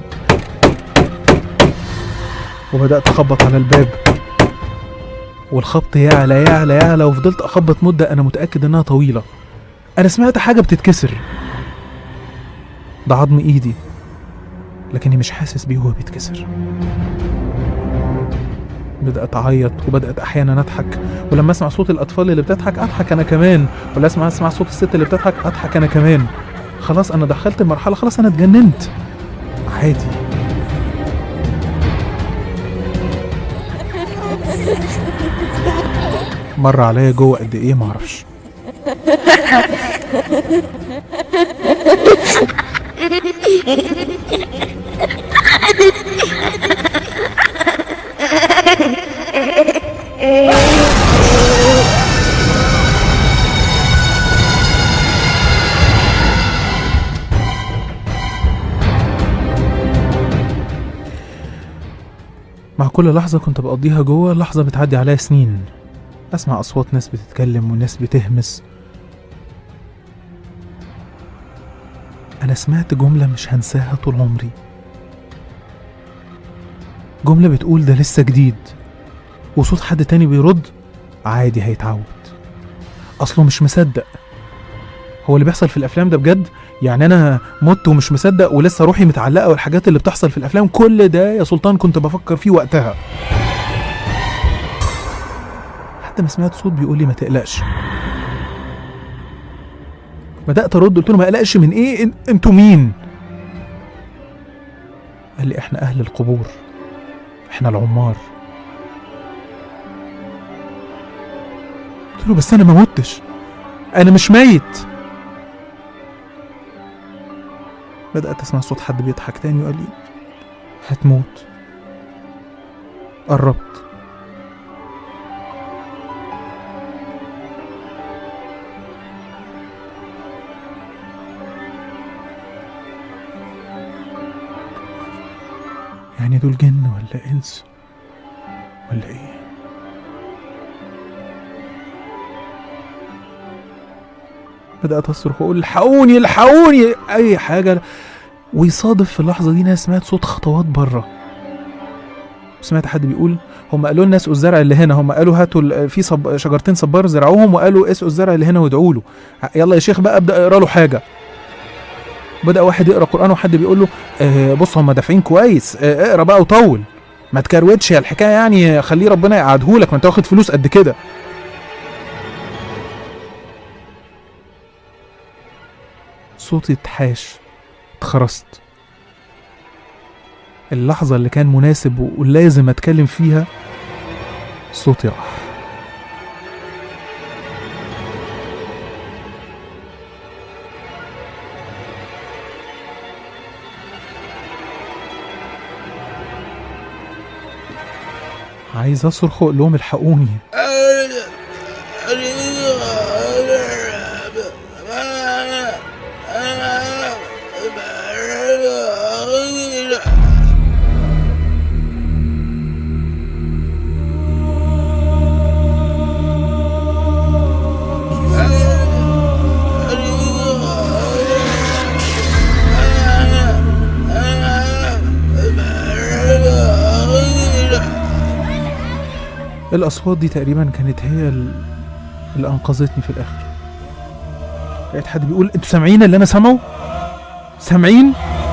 S2: وبدأت أخبط على الباب والخبط يعلى يعلى يعلى وفضلت أخبط مدة أنا متأكد إنها طويلة أنا سمعت حاجة بتتكسر ده عظم إيدي لكني مش حاسس بيه وهو بيتكسر بدأت أعيط وبدأت أحيانا أضحك ولما أسمع صوت الأطفال اللي بتضحك أضحك أنا كمان ولا أسمع أسمع صوت الست اللي بتضحك أضحك أنا كمان خلاص أنا دخلت مرحلة خلاص أنا اتجننت عادي مر عليا جوه قد ايه معرفش مع كل لحظة كنت بقضيها جوه لحظة بتعدي عليا سنين أسمع أصوات ناس بتتكلم وناس بتهمس أنا سمعت جملة مش هنساها طول عمري جملة بتقول ده لسه جديد وصوت حد تاني بيرد عادي هيتعود أصله مش مصدق هو اللي بيحصل في الأفلام ده بجد يعني أنا مت ومش مصدق ولسه روحي متعلقة والحاجات اللي بتحصل في الأفلام كل ده يا سلطان كنت بفكر فيه وقتها لحد ما سمعت صوت بيقول لي ما تقلقش بدأت أرد قلت له ما أقلقش من إيه إن- أنتوا مين قال لي إحنا أهل القبور إحنا العمار قلت له بس أنا ما متش أنا مش ميت بدأت أسمع صوت حد بيضحك تاني وقال لي هتموت قربت يعني دول جن ولا إنس ولا إيه بدأت أصرخ وأقول الحقوني الحقوني أي حاجة ويصادف في اللحظة دي ناس سمعت صوت خطوات بره سمعت حد بيقول هم قالوا لنا اسقوا الزرع اللي هنا هم قالوا هاتوا ال- في صب... شجرتين صبار زرعوهم وقالوا اسقوا الزرع اللي هنا وادعوا له يلا يا شيخ بقى ابدا اقرا له حاجه بدا واحد يقرا قران وحد بيقول له آه بص هم دافعين كويس آه اقرا بقى وطول ما تكروتش يا الحكايه يعني خليه ربنا يقعدهولك ما انت واخد فلوس قد كده صوتي اتحاش اتخرست اللحظة اللي كان مناسب ولازم اتكلم فيها صوتي راح عايز اصرخ واقول لهم الحقوني الاصوات دي تقريبا كانت هي ال- اللي انقذتني في الاخر لقيت حد بيقول انتوا سامعين اللي انا سامعه سامعين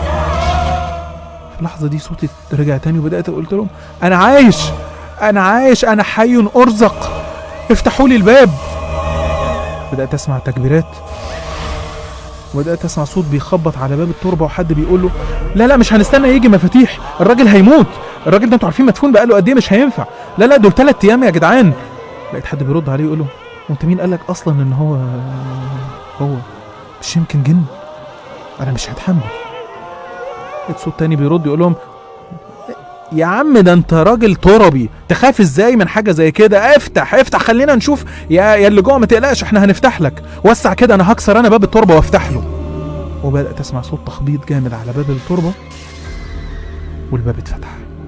S2: في اللحظه دي صوتي رجع تاني وبدات قلت لهم انا عايش انا عايش انا حي ارزق افتحوا لي الباب بدات اسمع تكبيرات وبدات اسمع صوت بيخبط على باب التربه وحد بيقول له لا لا مش هنستنى يجي مفاتيح الراجل هيموت الراجل ده انتوا عارفين مدفون بقاله قد ايه مش هينفع لا لا دول ثلاث ايام يا جدعان لقيت حد بيرد عليه يقول له وانت مين قال لك اصلا ان هو هو مش يمكن جن انا مش هتحمل لقيت صوت تاني بيرد يقول لهم يا عم ده انت راجل تربي تخاف ازاي من حاجه زي كده افتح افتح خلينا نشوف يا يا اللي جوه ما تقلقش احنا هنفتح لك وسع كده انا هكسر انا باب التربه وافتح له وبدات اسمع صوت تخبيط جامد على باب التربه والباب اتفتح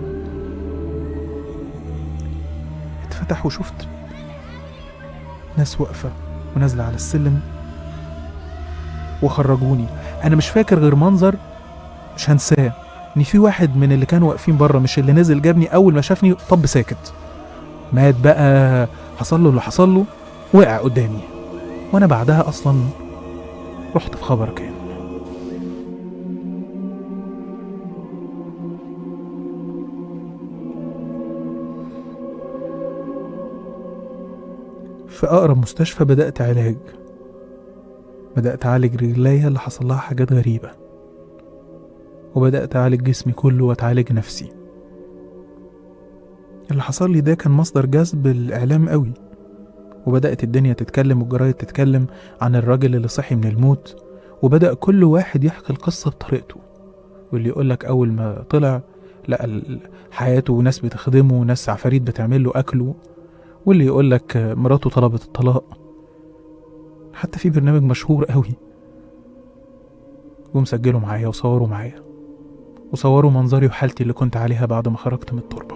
S2: اتفتح وشفت ناس واقفة ونازلة على السلم وخرجوني أنا مش فاكر غير منظر مش هنساه إن في واحد من اللي كانوا واقفين بره مش اللي نزل جابني أول ما شافني طب ساكت مات بقى حصل له اللي حصل له وقع قدامي وأنا بعدها أصلا رحت في خبر كان في أقرب مستشفى بدأت علاج بدأت أعالج رجليا اللي حصل لها حاجات غريبة وبدأت أعالج جسمي كله وأتعالج نفسي اللي حصل لي ده كان مصدر جذب الإعلام قوي وبدأت الدنيا تتكلم والجرايد تتكلم عن الراجل اللي صحي من الموت وبدأ كل واحد يحكي القصة بطريقته واللي يقولك أول ما طلع لقى ال- حياته وناس بتخدمه وناس عفاريت بتعمل له أكله واللي يقول لك مراته طلبت الطلاق حتى في برنامج مشهور قوي جم سجلوا معايا وصوروا معايا وصوروا منظري وحالتي اللي كنت عليها بعد ما خرجت من التربة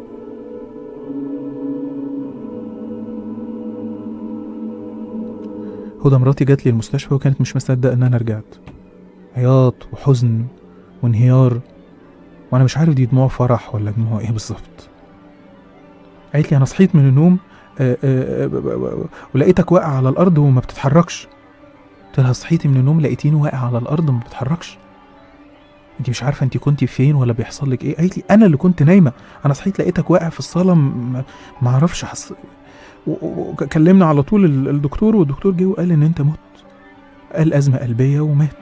S2: هدى مراتي جات لي المستشفى وكانت مش مصدقة ان انا رجعت عياط وحزن وانهيار وانا مش عارف دي دموع فرح ولا دموع ايه بالظبط قالت لي انا صحيت من النوم آه، آه، ب- ب- ب- ولقيتك واقع على الارض وما بتتحركش قلت لها صحيتي من النوم لقيتيني واقع على الارض وما بتتحركش انت مش عارفه انت كنتي فين ولا بيحصل لك ايه قالت لي انا اللي كنت نايمه انا صحيت لقيتك واقع في الصاله م- ما اعرفش حص... و- و- وكلمنا على طول ال- الدكتور والدكتور جه وقال ان انت مت قال ازمه قلبيه ومات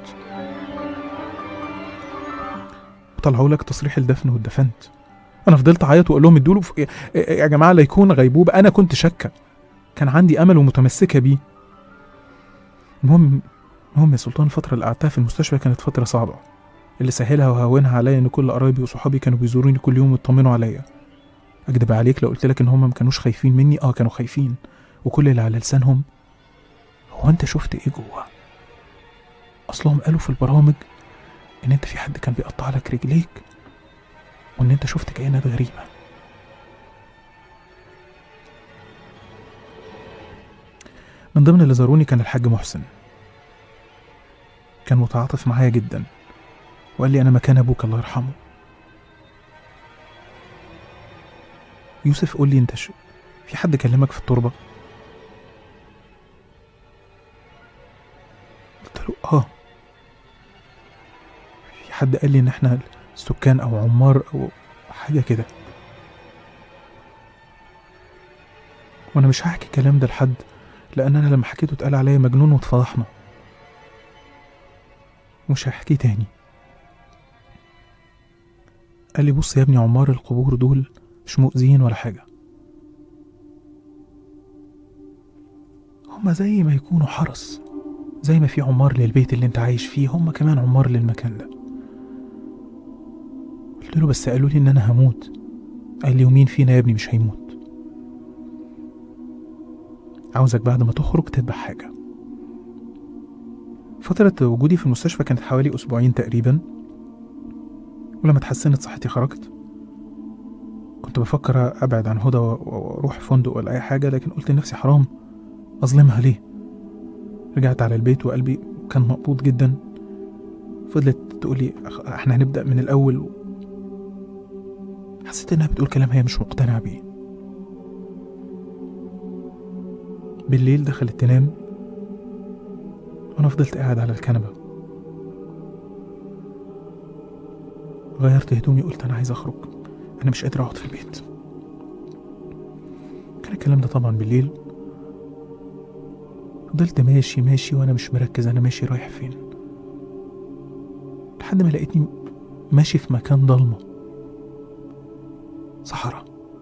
S2: طلعوا لك تصريح الدفن واتدفنت انا فضلت اعيط واقول لهم ادوا له ف- يا جماعه لا يكون غيبوبه انا كنت شاكه كان عندي امل ومتمسكه بيه المهم المهم يا سلطان الفتره اللي قعدتها في المستشفى كانت فتره صعبه اللي سهلها وهونها عليا ان كل قرايبي وصحابي كانوا بيزوروني كل يوم ويطمنوا عليا اكدب عليك لو قلت لك ان هم ما كانوش خايفين مني اه كانوا خايفين وكل اللي على لسانهم هو انت شفت ايه جوه اصلهم قالوا في البرامج ان انت في حد كان بيقطع لك رجليك وان انت شفت كائنات غريبه من ضمن اللي زاروني كان الحاج محسن كان متعاطف معايا جدا وقال لي انا مكان ابوك الله يرحمه يوسف قول لي انت شو في حد كلمك في التربه قلت له اه في حد قال لي ان احنا سكان او عمار او حاجه كده وانا مش هحكي الكلام ده لحد لان انا لما حكيته اتقال عليا مجنون واتفضحنا مش هحكيه تاني قال لي بص يا ابني عمار القبور دول مش مؤذيين ولا حاجة هما زي ما يكونوا حرس زي ما في عمار للبيت اللي انت عايش فيه هما كمان عمار للمكان ده قلت له بس قالوا لي ان انا هموت قال لي ومين فينا يا ابني مش هيموت عاوزك بعد ما تخرج تذبح حاجة فترة وجودي في المستشفى كانت حوالي أسبوعين تقريبا ولما اتحسنت صحتي خرجت كنت بفكر أبعد عن هدى و- وأروح فندق ولا أي حاجة لكن قلت لنفسي حرام أظلمها ليه رجعت على البيت وقلبي كان مقبوض جدا فضلت تقولي "أخ- احنا هنبدأ من الأول حسيت إنها بتقول كلام هي مش مقتنعة بيه بالليل دخلت تنام وأنا فضلت قاعد على الكنبة غيرت هدومي قلت أنا عايز أخرج أنا مش قادر أقعد في البيت كان الكلام ده طبعا بالليل فضلت ماشي ماشي وأنا مش مركز أنا ماشي رايح فين لحد ما لقيتني ماشي في مكان ضلمة صحراء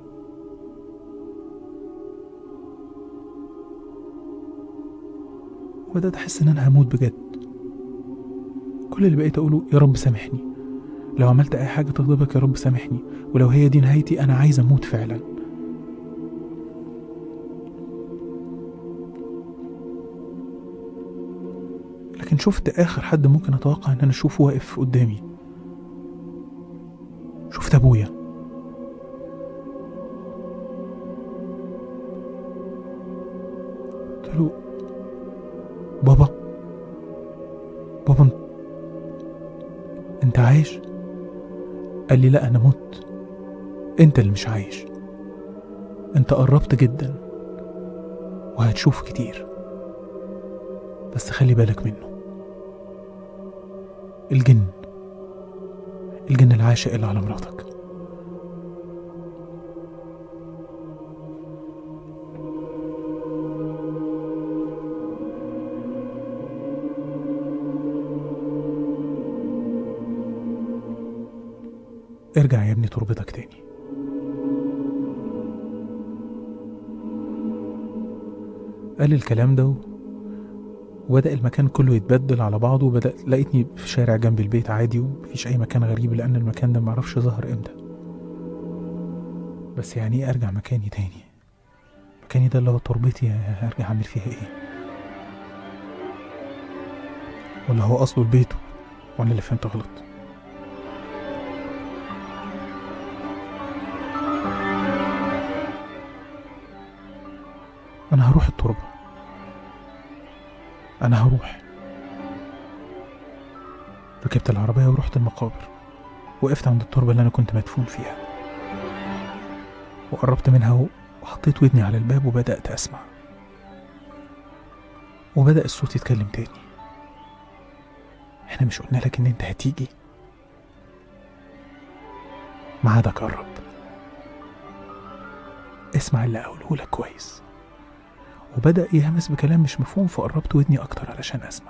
S2: وبدأت أحس إن أنا هموت بجد كل اللي بقيت أقوله يا رب سامحني لو عملت أي حاجة تغضبك يا رب سامحني ولو هي دي نهايتي أنا عايز أموت فعلا لكن شفت آخر حد ممكن أتوقع إن أنا أشوفه واقف قدامي شفت أبويا قلت له بابا بابا انت- انت عايش قال لي لا انا مت انت اللي مش عايش انت قربت جدا وهتشوف كتير بس خلي بالك منه الجن الجن العاشق اللي على مراتك ارجع يا ابني تربتك تاني قال الكلام ده و- وبدأ المكان كله يتبدل على بعضه وبدأ لقيتني في شارع جنب البيت عادي ومفيش أي مكان غريب لأن المكان ده معرفش ظهر إمتى بس يعني إيه أرجع مكاني تاني مكاني ده اللي هو تربتي هرجع أعمل فيها إيه ولا هو أصله البيت وأنا اللي فهمت غلط أنا هروح التربة أنا هروح ركبت العربية ورحت المقابر وقفت عند التربة اللي أنا كنت مدفون فيها وقربت منها و- وحطيت ودني على الباب وبدأت أسمع وبدأ الصوت يتكلم تاني احنا مش قلنا لك ان انت هتيجي ميعادك قرب اسمع اللي اقوله لك كويس وبدأ يهمس بكلام مش مفهوم فقربت ودني أكتر علشان أسمع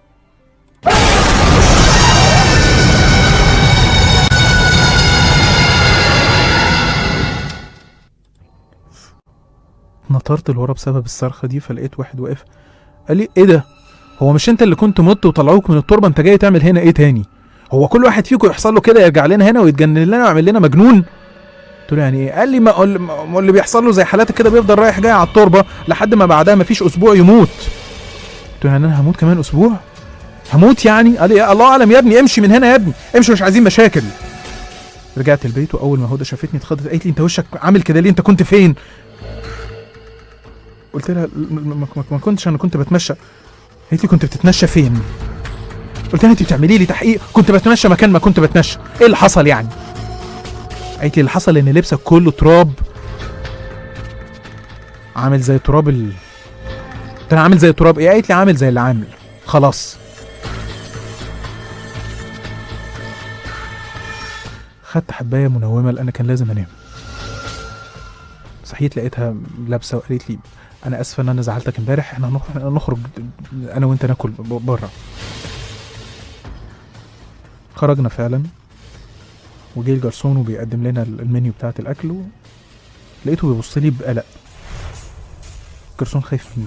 S2: نطرت لورا بسبب الصرخة دي فلقيت واحد واقف قال لي ايه ده هو مش انت اللي كنت مت وطلعوك من التربة انت جاي تعمل هنا ايه تاني هو كل واحد فيكم يحصل له كده يرجع لنا هنا ويتجنن لنا ويعمل لنا مجنون قلت له يعني ايه قال لي ما ما اللي بيحصل له زي حالاتك كده بيفضل رايح جاي على التربه لحد ما بعدها ما فيش اسبوع يموت قلت له يعني انا هموت كمان اسبوع هموت يعني قال لي يا الله اعلم يا ابني امشي من هنا يا ابني امشي مش عايزين مشاكل رجعت البيت واول ما هدى شافتني اتخضت قالت لي انت وشك عامل كده ليه انت كنت فين قلت لها ما ما- ما كنتش انا كنت بتمشى قالت لي كنت بتتمشى فين قلت لها انت بتعملي لي تحقيق كنت بتمشى مكان ما كنت بتمشى ايه اللي حصل يعني قالت لي اللي حصل ان لبسك كله تراب عامل زي تراب ال قلت لها عامل زي تراب ايه قالت لي عامل زي اللي عامل خلاص خدت حبايه منومه لان كان لازم انام صحيت لقيتها لابسه وقالت لي انا اسفه ان انا زعلتك امبارح احنا هنخ- نخرج انا وانت ناكل بره خرجنا فعلا وجه الجرسون وبيقدم لنا المنيو بتاعت الاكل و... لقيته بيبص لي بقلق الجرسون خايف مني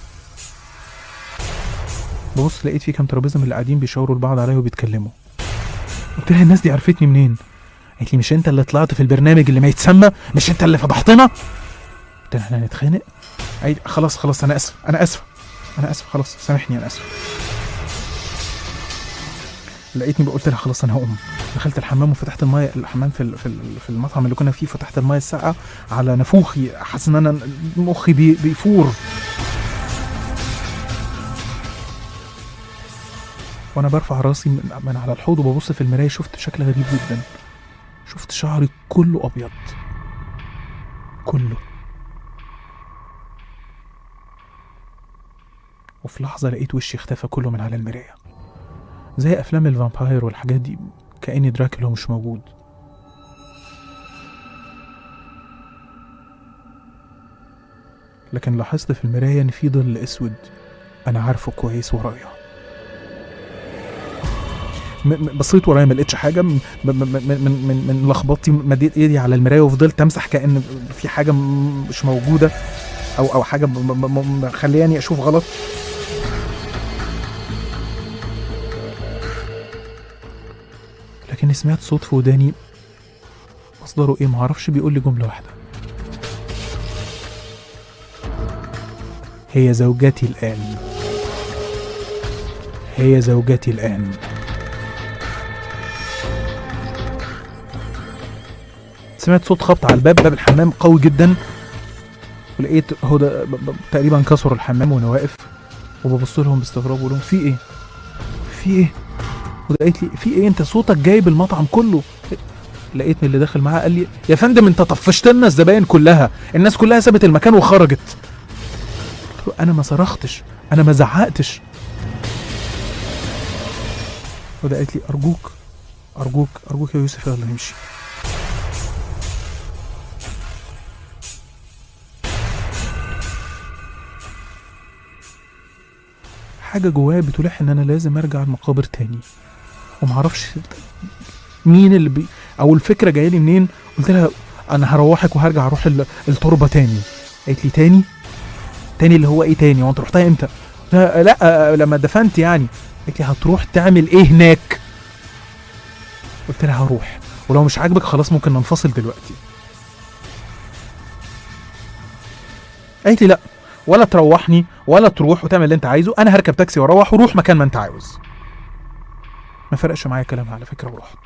S2: ببص لقيت في كام ترابيزه من اللي قاعدين بيشاوروا لبعض عليا وبيتكلموا قلت لها الناس دي عرفتني منين قالت لي مش انت اللي طلعت في البرنامج اللي ما يتسمى مش انت اللي فضحتنا قلت لها احنا هنتخانق قالت خلاص خلاص انا اسف انا اسف انا اسف خلاص سامحني انا اسف لقيتني قلت لها خلاص انا هقوم دخلت الحمام وفتحت المايه الحمام في ال- في ال- في المطعم اللي كنا فيه فتحت المايه الساقعه على نافوخي حاسس ان انا مخي بي بيفور وانا برفع راسي من, من على الحوض وببص في المرايه شفت شكل غريب جدا شفت شعري كله ابيض كله وفي لحظه لقيت وشي اختفى كله من على المرايه زي افلام الفامباير والحاجات دي كاني دراكولا مش موجود لكن لاحظت في المرايه ان في ظل اسود انا عارفه كويس ورايا م- م- بصيت ورايا ما لقيتش حاجه م- م- من من من من لخبطتي مديت ايدي على المرايه وفضلت امسح كان في حاجه م- مش موجوده او او حاجه م- م- م- مخلياني اشوف غلط لكني سمعت صوت في وداني مصدره ايه معرفش بيقول لي جمله واحده هي زوجتي الان هي زوجتي الان سمعت صوت خبط على الباب باب الحمام قوي جدا ولقيت هدى ب- ب- تقريبا كسر الحمام وانا واقف وببص لهم باستغراب بقول لهم في ايه في ايه وده قالت لي في ايه انت صوتك جايب المطعم كله لقيت من اللي داخل معاه قال لي يا فندم انت طفشت لنا الزباين كلها الناس كلها سابت المكان وخرجت قلت له انا ما صرختش انا ما زعقتش وده قالت لي ارجوك ارجوك ارجوك يا يوسف يلا نمشي حاجه جوايا بتلح ان انا لازم ارجع المقابر تاني ومعرفش مين اللي بي او الفكره جايه لي منين قلت لها انا هروحك وهرجع اروح ال- التربه تاني قالت لي تاني تاني اللي هو ايه تاني هو انت رحتها امتى قلت لها لا آه، لما دفنت يعني قالت لي هتروح تعمل ايه هناك قلت لها هروح ولو مش عاجبك خلاص ممكن ننفصل دلوقتي قالت لي لا ولا تروحني ولا تروح وتعمل اللي انت عايزه انا هركب تاكسي واروح وروح مكان ما انت عاوز ما فرقش معايا كلامها على فكره ورحت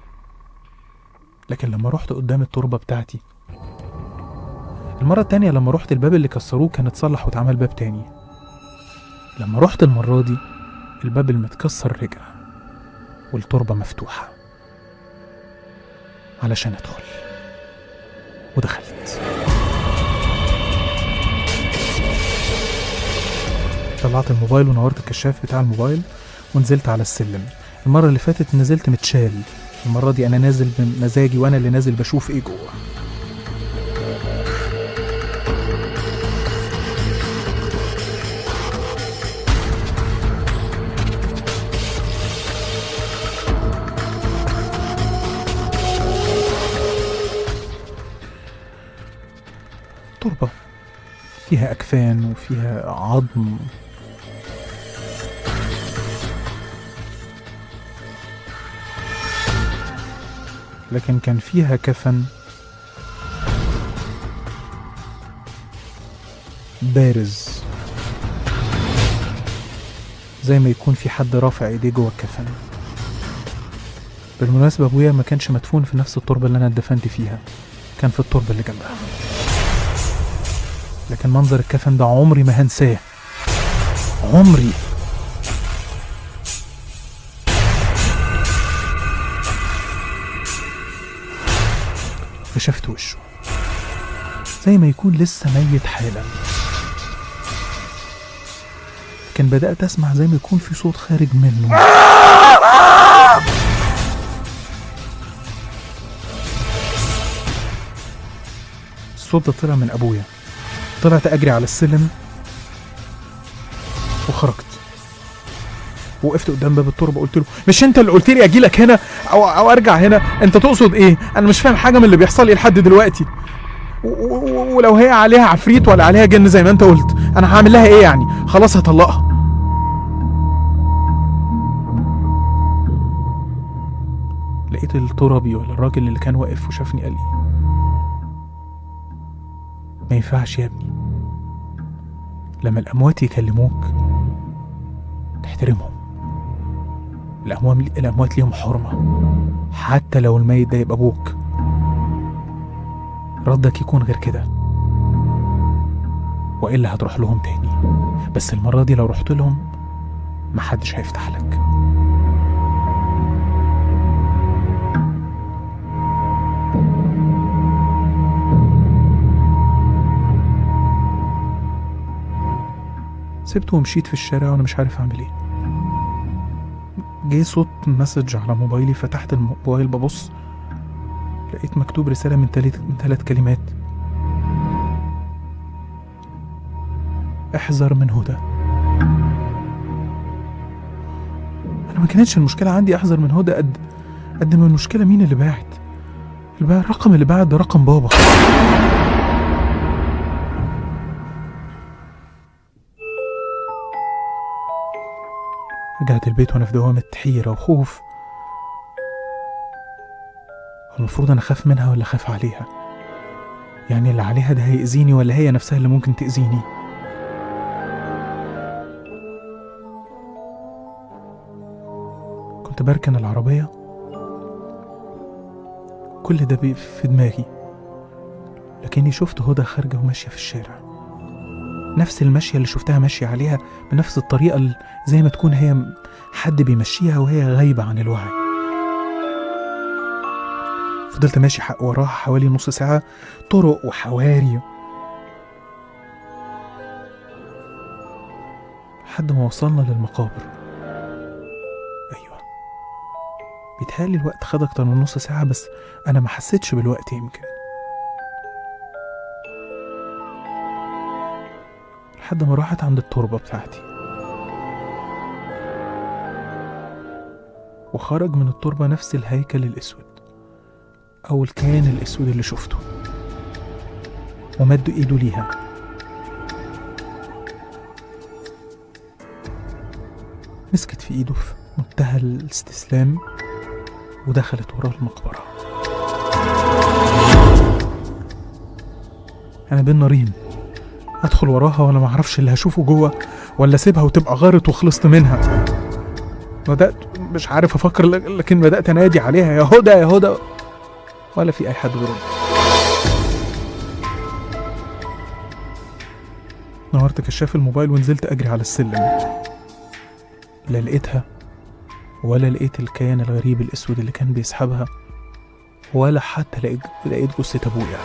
S2: لكن لما رحت قدام التربه بتاعتي المره التانية لما رحت الباب اللي كسروه كان اتصلح واتعمل باب تاني لما رحت المره دي الباب المتكسر رجع والتربه مفتوحه علشان ادخل ودخلت طلعت الموبايل ونورت الكشاف بتاع الموبايل ونزلت على السلم المرة اللي فاتت نزلت متشال المرة دي أنا نازل بمزاجي وأنا اللي نازل بشوف إيه جوه تربة فيها أكفان وفيها عظم لكن كان فيها كفن بارز زي ما يكون في حد رافع ايديه جوه الكفن بالمناسبة ابويا ما كانش مدفون في نفس التربة اللي انا اتدفنت فيها كان في التربة اللي جنبها لكن منظر الكفن ده عمري ما هنساه عمري كشفت وشه زي ما يكون لسه ميت حالا لكن بدأت أسمع زي ما يكون في صوت خارج منه الصوت ده طلع من أبويا طلعت أجري على السلم وخرجت وقفت قدام باب التربه قلت له مش انت اللي قلت لي اجي لك هنا او او ارجع هنا انت تقصد ايه انا مش فاهم حاجه من اللي بيحصل لي لحد دلوقتي و- و- و- ولو هي عليها عفريت ولا عليها جن زي ما انت قلت انا هعمل لها ايه يعني خلاص هطلقها لقيت التربي ولا الراجل اللي كان واقف وشافني قال لي ما ينفعش يا ابني لما الاموات يكلموك تحترمهم الأموات الأموات ليهم حرمة حتى لو الميت ده يبقى أبوك ردك يكون غير كده وإلا هتروح لهم تاني بس المرة دي لو رحت لهم محدش هيفتح لك سبته ومشيت في الشارع وانا مش عارف اعمل ايه جه صوت مسج على موبايلي فتحت الموبايل ببص لقيت مكتوب رسالة من تلت من ثلاث كلمات احذر من هدى انا ما كانتش المشكلة عندي احذر من هدى قد قد ما المشكلة مين اللي باعت اللي باع الرقم اللي باعت ده رقم بابا رجعت البيت وانا في دوامة حيرة وخوف هو المفروض انا اخاف منها ولا اخاف عليها يعني اللي عليها ده هيأذيني ولا هي نفسها اللي ممكن تأذيني كنت بركن العربية كل ده بي- في دماغي لكني شفت هدى خارجة وماشية في الشارع نفس المشية اللي شفتها ماشية عليها بنفس الطريقة اللي زي ما تكون هي م- حد بيمشيها وهي غايبة عن الوعي فضلت ماشي ح- وراها حوالي نص ساعة طرق وحواري لحد ما وصلنا للمقابر أيوة بيتهيألي الوقت خد أكتر من نص ساعة بس أنا ما حسيتش بالوقت يمكن لحد ما راحت عند التربة بتاعتي وخرج من التربة نفس الهيكل الأسود أو الكيان الأسود اللي شفته ومد إيده ليها مسكت في إيده في منتهى الاستسلام ودخلت وراه المقبرة أنا بين نارين أدخل وراها وأنا معرفش اللي هشوفه جوه ولا أسيبها وتبقى غارت وخلصت منها بدأت مش عارف أفكر لك- لكن بدأت أنادي عليها يا هدى يا هدى ولا في أي حد بيرد نورت كشاف الموبايل ونزلت أجري على السلم لا لقيتها ولا لقيت الكيان الغريب الأسود اللي كان بيسحبها ولا حتى لقيت لقيت جثة أبويا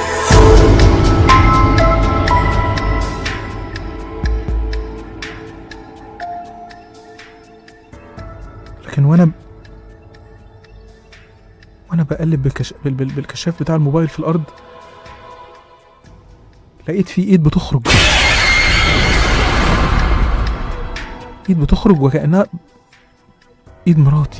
S2: لكن وانا وانا بقلب بالكش... بال... بال... بالكشاف بتاع الموبايل في الارض لقيت في ايد بتخرج ايد بتخرج وكانها ايد مراتي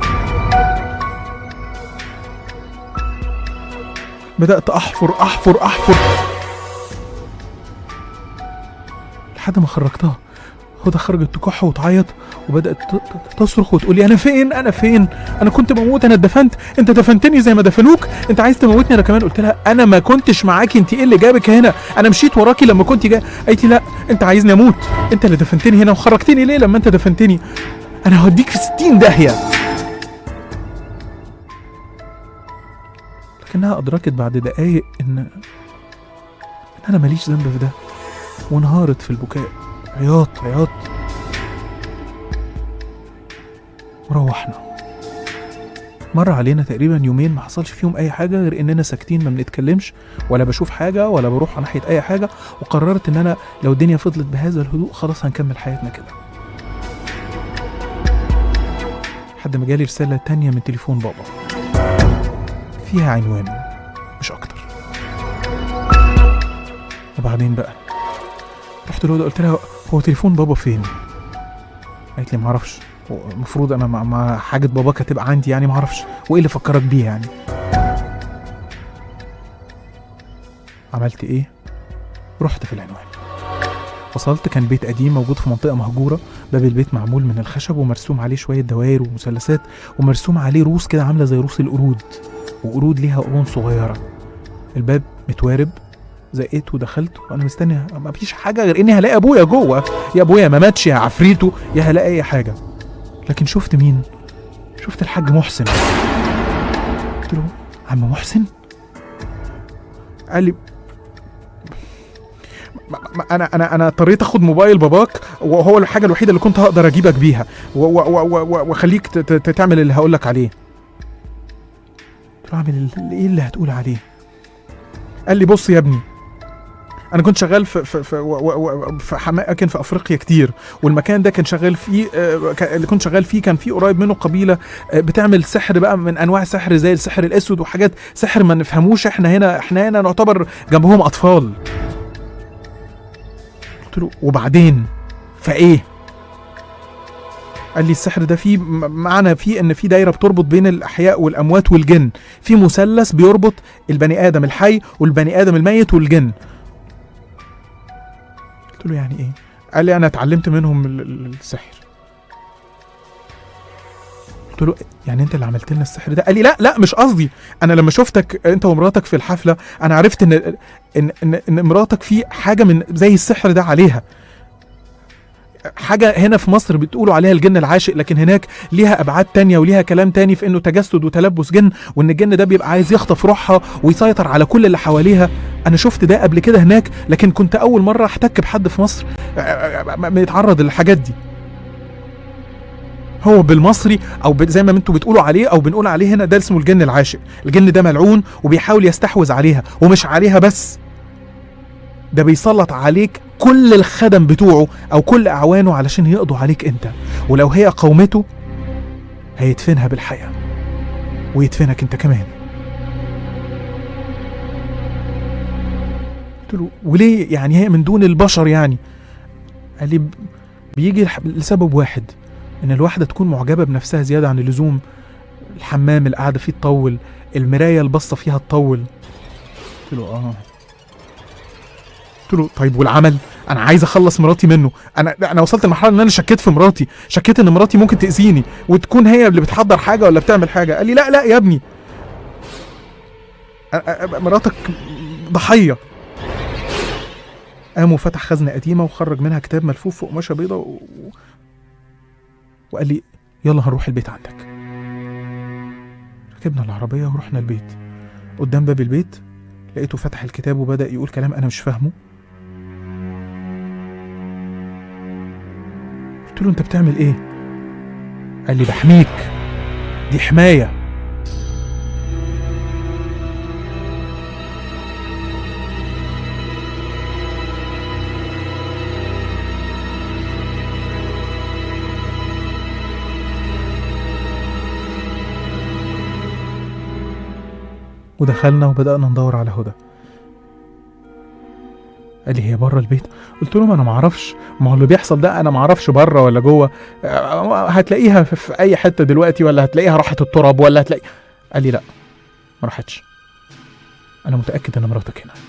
S2: بدات احفر احفر احفر لحد ما خرجتها هدى خرجت تكح وتعيط وبدات ت- ت- تصرخ وتقول لي انا فين انا فين انا كنت بموت انا اتدفنت انت دفنتني زي ما دفنوك انت عايز تموتني انا كمان قلت لها انا ما كنتش معاكي انت ايه اللي جابك هنا انا مشيت وراكي لما كنت جاي قالت لي لا انت عايزني اموت انت اللي دفنتني هنا وخرجتني ليه لما انت دفنتني انا هوديك في 60 داهيه لكنها ادركت بعد دقايق ان ان انا ماليش ذنب في ده وانهارت في البكاء عياط عياط وروحنا مر علينا تقريبا يومين ما حصلش فيهم اي حاجه غير اننا ساكتين ما بنتكلمش ولا بشوف حاجه ولا بروح ناحيه اي حاجه وقررت ان انا لو الدنيا فضلت بهذا الهدوء خلاص هنكمل حياتنا كده لحد ما جالي رساله تانية من تليفون بابا فيها عنوان مش اكتر وبعدين بقى رحت له قلت لها هو تليفون بابا فين قالت لي معرفش هو المفروض انا مع, مع حاجه باباك هتبقى عندي يعني معرفش وايه اللي فكرك بيه يعني عملت ايه رحت في العنوان وصلت كان بيت قديم موجود في منطقه مهجوره باب البيت معمول من الخشب ومرسوم عليه شويه دوائر ومثلثات ومرسوم عليه روس كده عامله زي روس القرود وقرود ليها قرون صغيره الباب متوارب زقيت ودخلت وانا مستني ما فيش حاجه غير اني هلاقي ابويا جوه يا ابويا ما ماتش يا عفريته يا هلاقي اي حاجه لكن شفت مين شفت الحاج محسن قلت له عم محسن قال لي ما- ما- انا انا انا اضطريت اخد موبايل باباك وهو الحاجه الوحيده اللي كنت هقدر اجيبك بيها و- و- و- و- واخليك ت- ت- تعمل اللي هقول لك عليه قلت له اعمل ال- ايه اللي هتقول عليه قال لي بص يا ابني انا كنت شغال في في في, و- و- و- في اماكن في افريقيا كتير والمكان ده كان شغال فيه آه، كان- اللي كنت شغال فيه كان فيه قريب منه قبيله آه، بتعمل سحر بقى من انواع السحر زي السحر الاسود وحاجات سحر ما نفهموش احنا هنا احنا هنا نعتبر جنبهم اطفال قلت له وبعدين فايه قال لي السحر ده فيه م- معنى فيه ان في دايره بتربط بين الاحياء والاموات والجن في مثلث بيربط البني ادم الحي والبني ادم الميت والجن قلت له يعني ايه قال لي انا اتعلمت منهم ال- ال- السحر قلت له يعني انت اللي عملت لنا السحر ده قال لي لا لا مش قصدي انا لما شفتك انت ومراتك في الحفله انا عرفت ان ان ان, إن مراتك في حاجه من زي السحر ده عليها حاجة هنا في مصر بتقولوا عليها الجن العاشق لكن هناك ليها أبعاد تانية وليها كلام تاني في إنه تجسد وتلبس جن وإن الجن ده بيبقى عايز يخطف روحها ويسيطر على كل اللي حواليها أنا شفت ده قبل كده هناك لكن كنت أول مرة أحتك بحد في مصر آه، آه، آه، بيتعرض للحاجات دي هو بالمصري او ب- زي ما انتوا بتقولوا عليه او بنقول عليه هنا ده اسمه الجن العاشق الجن ده ملعون وبيحاول يستحوذ عليها ومش عليها بس ده بيسلط عليك كل الخدم بتوعه او كل اعوانه علشان يقضوا عليك انت ولو هي قومته هيدفنها بالحياه ويدفنك انت كمان قلت له وليه يعني هي من دون البشر يعني قال لي ب- بيجي الح- لسبب واحد ان الواحده تكون معجبه بنفسها زياده عن اللزوم الحمام اللي قاعده فيه تطول المرايه اللي باصه فيها تطول قلت له اه قلت له طيب والعمل انا عايز اخلص مراتي منه انا انا وصلت لمرحله ان انا شكيت في مراتي شكيت ان مراتي ممكن تاذيني وتكون هي اللي بتحضر حاجه ولا بتعمل حاجه قال لي لا لا يا ابني أ- أ- مراتك ضحيه قام وفتح خزنه قديمه وخرج منها كتاب ملفوف في قماشه بيضه و... وقال لي يلا هنروح البيت عندك ركبنا العربيه ورحنا البيت قدام باب البيت لقيته فتح الكتاب وبدا يقول كلام انا مش فاهمه قلت له انت بتعمل ايه قال لي بحميك دي حمايه ودخلنا وبدأنا ندور على هدى قال لي هي بره البيت قلت له ما انا ما اعرفش ما هو اللي بيحصل ده انا ما اعرفش بره ولا جوه آه، هتلاقيها في- في اي حته دلوقتي ولا هتلاقيها راحت التراب ولا هتلاقي قال لي لا ما راحتش انا متاكد ان مراتك هنا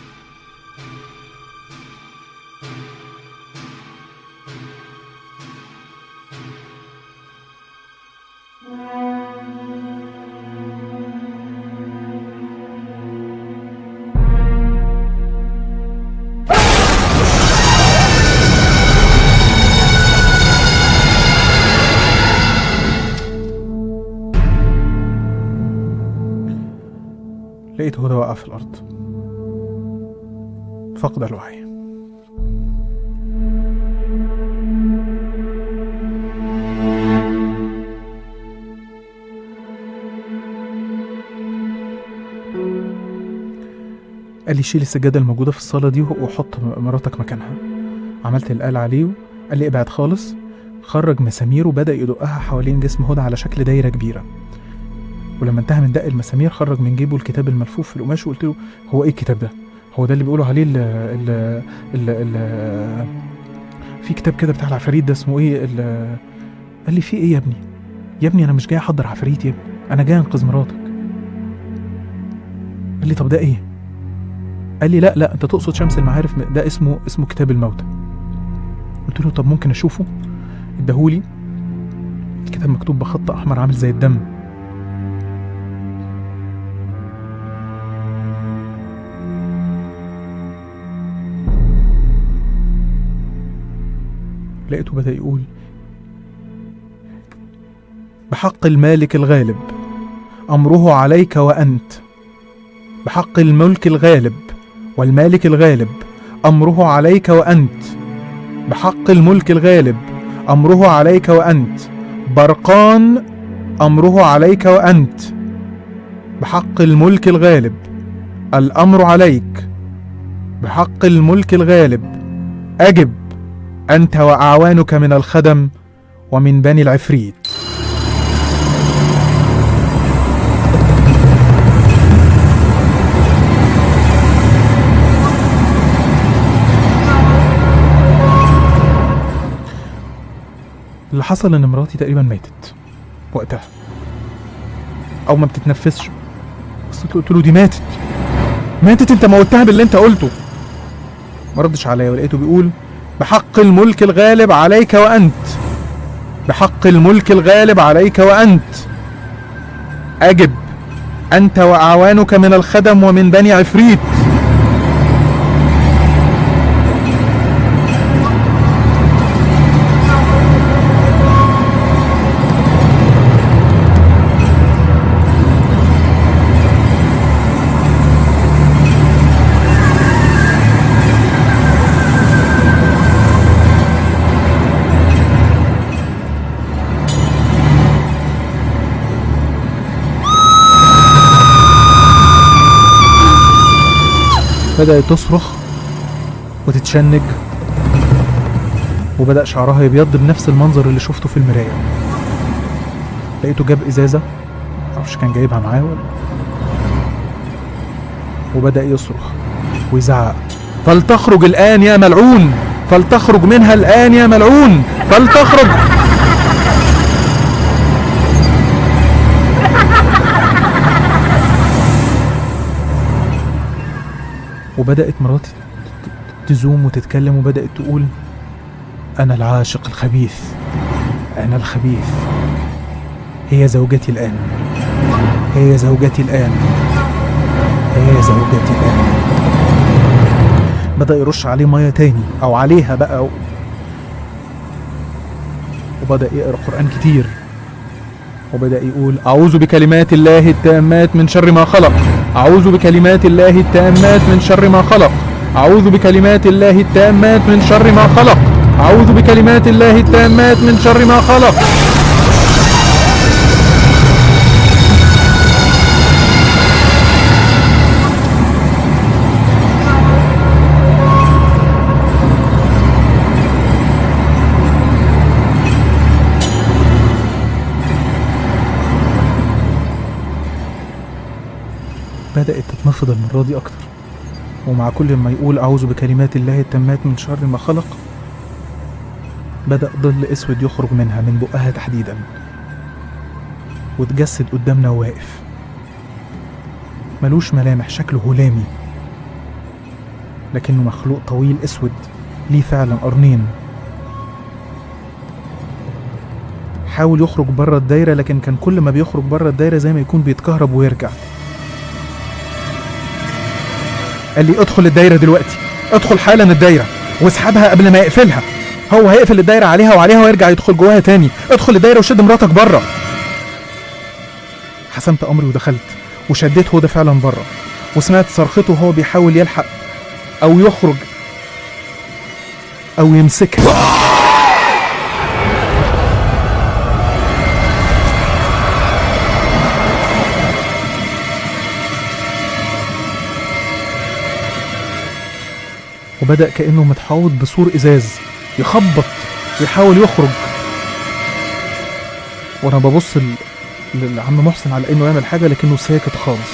S2: لقيت هدى واقعة في الأرض فقد الوعي قال لي شيل السجادة الموجودة في الصالة دي وحط مراتك مكانها عملت الآلة عليه قال لي ابعد خالص خرج مسامير وبدأ يدقها حوالين جسم هدى على شكل دايرة كبيرة ولما انتهى من دق المسامير خرج من جيبه الكتاب الملفوف في القماش وقلت له هو ايه الكتاب ده؟ هو ده اللي بيقولوا عليه ال ال ال ال في كتاب كده بتاع العفاريت ده اسمه ايه ال قال لي في ايه يا ابني؟ يا ابني انا مش جاي احضر عفاريت يا ابني انا جاي انقذ مراتك قال لي طب ده ايه؟ قال لي لا لا انت تقصد شمس المعارف ده اسمه اسمه كتاب الموتى قلت له طب ممكن اشوفه اداهولي الكتاب مكتوب بخط احمر عامل زي الدم لقيته بدأ يقول بحق المالك الغالب أمره عليك وأنت بحق الملك الغالب والمالك الغالب أمره عليك وأنت بحق الملك الغالب أمره عليك وأنت برقان أمره عليك وأنت بحق الملك الغالب الأمر عليك بحق الملك الغالب أجب أنت وأعوانك من الخدم ومن بني العفريت اللي حصل ان مراتي تقريبا ماتت وقتها او ما بتتنفسش بس قلت له دي ماتت ماتت انت موتها باللي انت قلته ما ردش عليا ولقيته بيقول بحق الملك الغالب عليك وانت بحق الملك الغالب عليك وانت اجب انت واعوانك من الخدم ومن بني عفريت بدأت تصرخ وتتشنج وبدأ شعرها يبيض بنفس المنظر اللي شفته في المراية لقيته جاب إزازة معرفش كان جايبها معاه ولا وبدأ يصرخ ويزعق فلتخرج الآن يا ملعون فلتخرج منها الآن يا ملعون فلتخرج وبدأت مراتي تزوم وتتكلم وبدأت تقول أنا العاشق الخبيث أنا الخبيث هي زوجتي الآن هي زوجتي الآن هي زوجتي الآن بدأ يرش عليه مية تاني أو عليها بقى وبدأ يقرأ قرآن كتير وبدأ يقول أعوذ بكلمات الله التامات من شر ما خلق أعوذ بكلمات الله التامات من شر ما خلق أعوذ بكلمات الله التامات من شر ما خلق أعوذ بكلمات الله التامات من شر ما خلق بدأت تتنفض المرة دي أكتر ومع كل ما يقول أعوذ بكلمات الله التامات من شر ما خلق بدأ ظل أسود يخرج منها من بقها تحديدا وتجسد قدامنا واقف ملوش ملامح شكله هلامي لكنه مخلوق طويل أسود ليه فعلا قرنين حاول يخرج بره الدايرة لكن كان كل ما بيخرج بره الدايرة زي ما يكون بيتكهرب ويرجع قال لي ادخل الدايره دلوقتي ادخل حالا الدايره واسحبها قبل ما يقفلها هو هيقفل الدايره عليها وعليها ويرجع يدخل جواها تاني ادخل الدايره وشد مراتك بره حسمت امري ودخلت وشديت هدى فعلا بره وسمعت صرخته وهو بيحاول يلحق او يخرج او يمسكها وبدأ كأنه متحوط بسور إزاز يخبط ويحاول يخرج وأنا ببص ل- لعم محسن على إنه يعمل حاجة لكنه ساكت خالص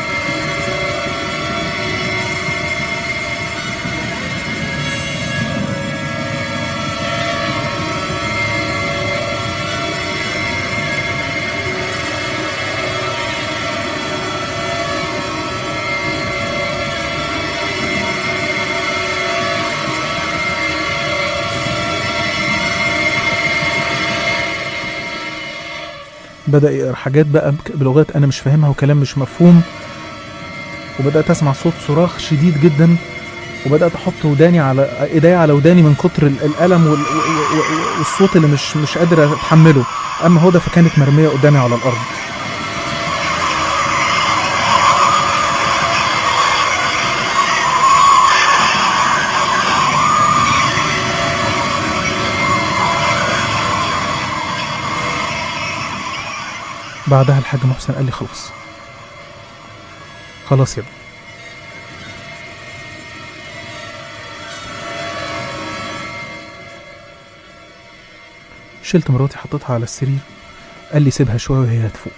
S2: بدأ يقرا حاجات بقى بك- بلغات أنا مش فاهمها وكلام مش مفهوم وبدأت أسمع صوت صراخ شديد جدا وبدأت أحط وداني على إيديا على وداني من كتر ال- الألم وال- و- و- و- والصوت اللي مش مش قادر أتحمله أما هدى فكانت مرمية قدامي على الأرض بعدها الحاج محسن قال لي خلاص خلاص يا ابني شلت مراتي حطيتها على السرير قال لي سيبها شوية وهي هتفوق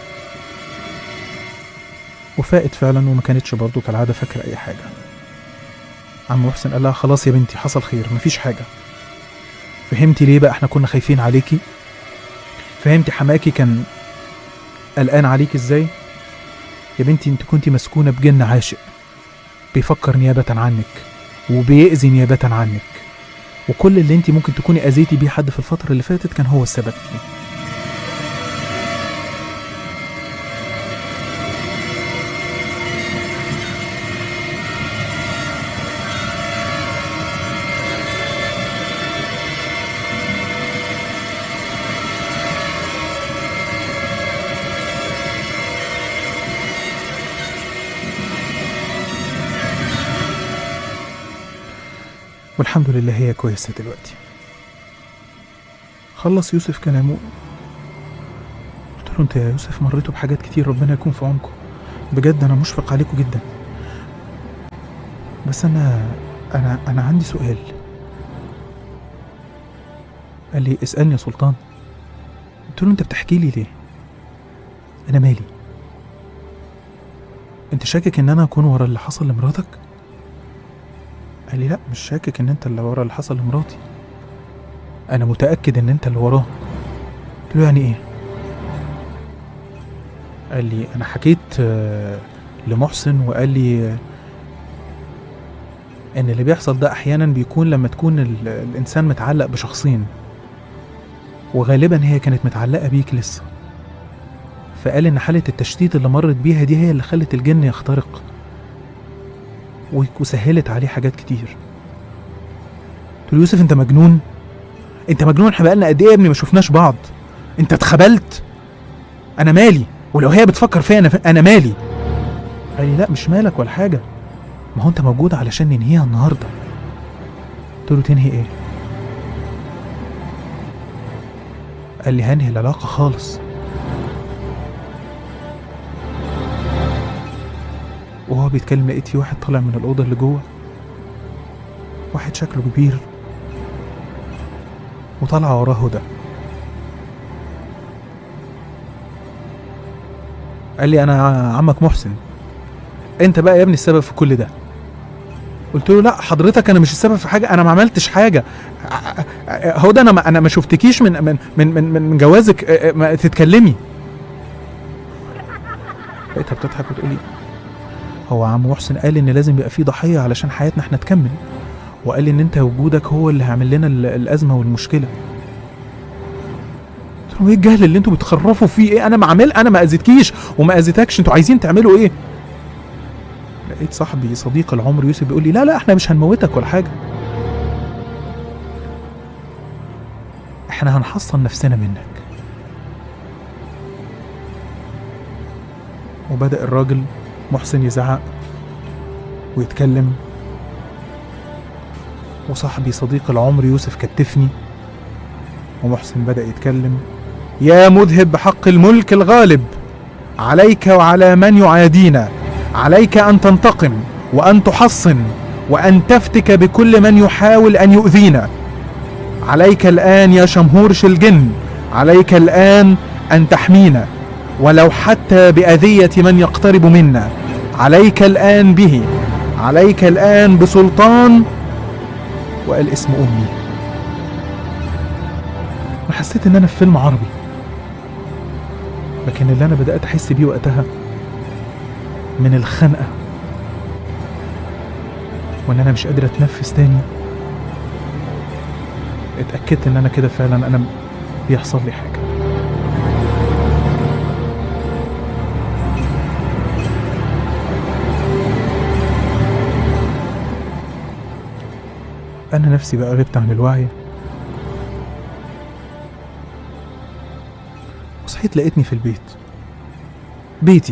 S2: وفاقت فعلا وما كانتش برضه كالعادة فاكرة أي حاجة عم محسن قال لها خلاص يا بنتي حصل خير مفيش حاجة فهمتي ليه بقى احنا كنا خايفين عليكي فهمتي حماكي كان قلقان عليك ازاي يا بنتي انت كنتي مسكونة بجن عاشق بيفكر نيابة عنك وبيأذي نيابة عنك وكل اللي انت ممكن تكوني أذيتي بيه حد في الفترة اللي فاتت كان هو السبب فيه والحمد لله هي كويسة دلوقتي خلص يوسف كان يموت قلت له انت يا يوسف مريتوا بحاجات كتير ربنا يكون في عونكم بجد انا مشفق عليكم جدا بس انا انا انا عندي سؤال قال لي اسالني يا سلطان قلت له انت بتحكي لي ليه انا مالي انت شاكك ان انا اكون ورا اللي حصل لمراتك قال لي لا مش شاكك ان انت اللي ورا اللي حصل لمراتي انا متاكد ان انت اللي وراه قلت له يعني ايه قال لي انا حكيت آه، لمحسن وقال لي آه، ان اللي بيحصل ده احيانا بيكون لما تكون ال- الانسان متعلق بشخصين وغالبا هي كانت متعلقه بيك لسه فقال ان حاله التشتيت اللي مرت بيها دي هي اللي خلت الجن يخترق و- وسهلت عليه حاجات كتير قلت له يوسف انت مجنون انت مجنون احنا بقالنا قد ايه يا ابني ما شفناش بعض انت اتخبلت انا مالي ولو هي بتفكر فيا انا انا مالي قال لي لا مش مالك ولا حاجه ما هو انت موجود علشان ننهيها النهارده قلت له تنهي ايه قال لي هنهي العلاقه خالص وهو بيتكلم لقيت في واحد طالع من الأوضة اللي جوه واحد شكله كبير وطالع وراه هدى قال لي أنا عمك محسن أنت بقى يا ابني السبب في كل ده قلت له لا حضرتك انا مش السبب في حاجه انا ما عملتش حاجه ع- ع- هدى انا ما انا ما شفتكيش من من من من, من, من جوازك اه، اه، ما تتكلمي لقيتها بتضحك وتقول لي هو عم محسن قال ان لازم يبقى في ضحيه علشان حياتنا احنا تكمل وقال لي ان انت وجودك هو اللي هيعمل لنا ال- الازمه والمشكله قلت لهم ايه الجهل اللي انتوا بتخرفوا فيه ايه انا ما عامل انا ما اذيتكيش وما اذيتكش انتوا عايزين تعملوا ايه لقيت صاحبي صديق العمر يوسف بيقول لي لا لا احنا مش هنموتك ولا حاجه احنا هنحصن نفسنا منك وبدأ الراجل محسن يزعق ويتكلم وصاحبي صديق العمر يوسف كتفني ومحسن بدأ يتكلم يا مذهب بحق الملك الغالب عليك وعلى من يعادينا عليك أن تنتقم وأن تحصن وأن تفتك بكل من يحاول أن يؤذينا عليك الآن يا شمهورش الجن عليك الآن أن تحمينا ولو حتى بأذية من يقترب منا عليك الآن به عليك الآن بسلطان وقال اسم أمي أنا حسيت إن أنا في فيلم عربي لكن اللي أنا بدأت أحس بيه وقتها من الخنقة وإن أنا مش قادر أتنفس تاني اتأكدت إن أنا كده فعلا أنا بيحصل لي حاجة أنا نفسي بقى غبت عن الوعي وصحيت لقيتني في البيت بيتي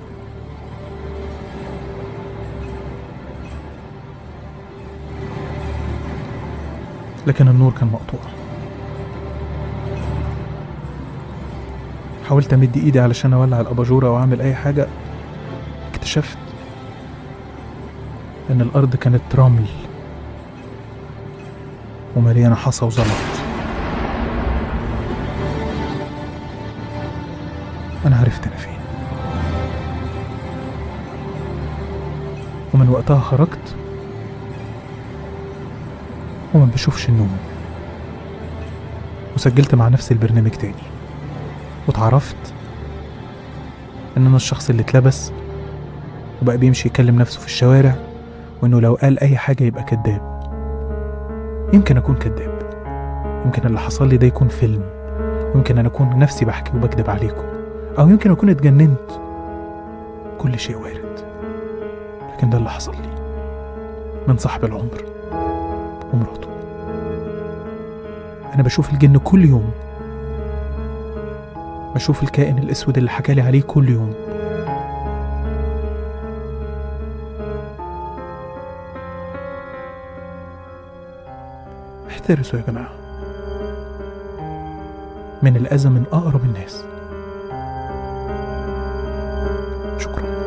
S2: لكن النور كان مقطوع حاولت امد ايدي علشان اولع الاباجوره او اعمل اي حاجه اكتشفت ان الارض كانت رمل ومليانه حصى وزلط انا عرفت انا فين ومن وقتها خرجت وما بشوفش النوم وسجلت مع نفسي البرنامج تاني واتعرفت ان انا الشخص اللي اتلبس وبقى بيمشي يكلم نفسه في الشوارع وانه لو قال اي حاجه يبقى كذاب يمكن اكون كذاب يمكن اللي حصل لي ده يكون فيلم ويمكن انا اكون نفسي بحكي وبكذب عليكم او يمكن اكون اتجننت كل شيء وارد لكن ده اللي حصل لي من صاحب العمر ومراته انا بشوف الجن كل يوم بشوف الكائن الاسود اللي حكالي عليه كل يوم احترسوا يا جماعه من الاذى من اقرب الناس شكرا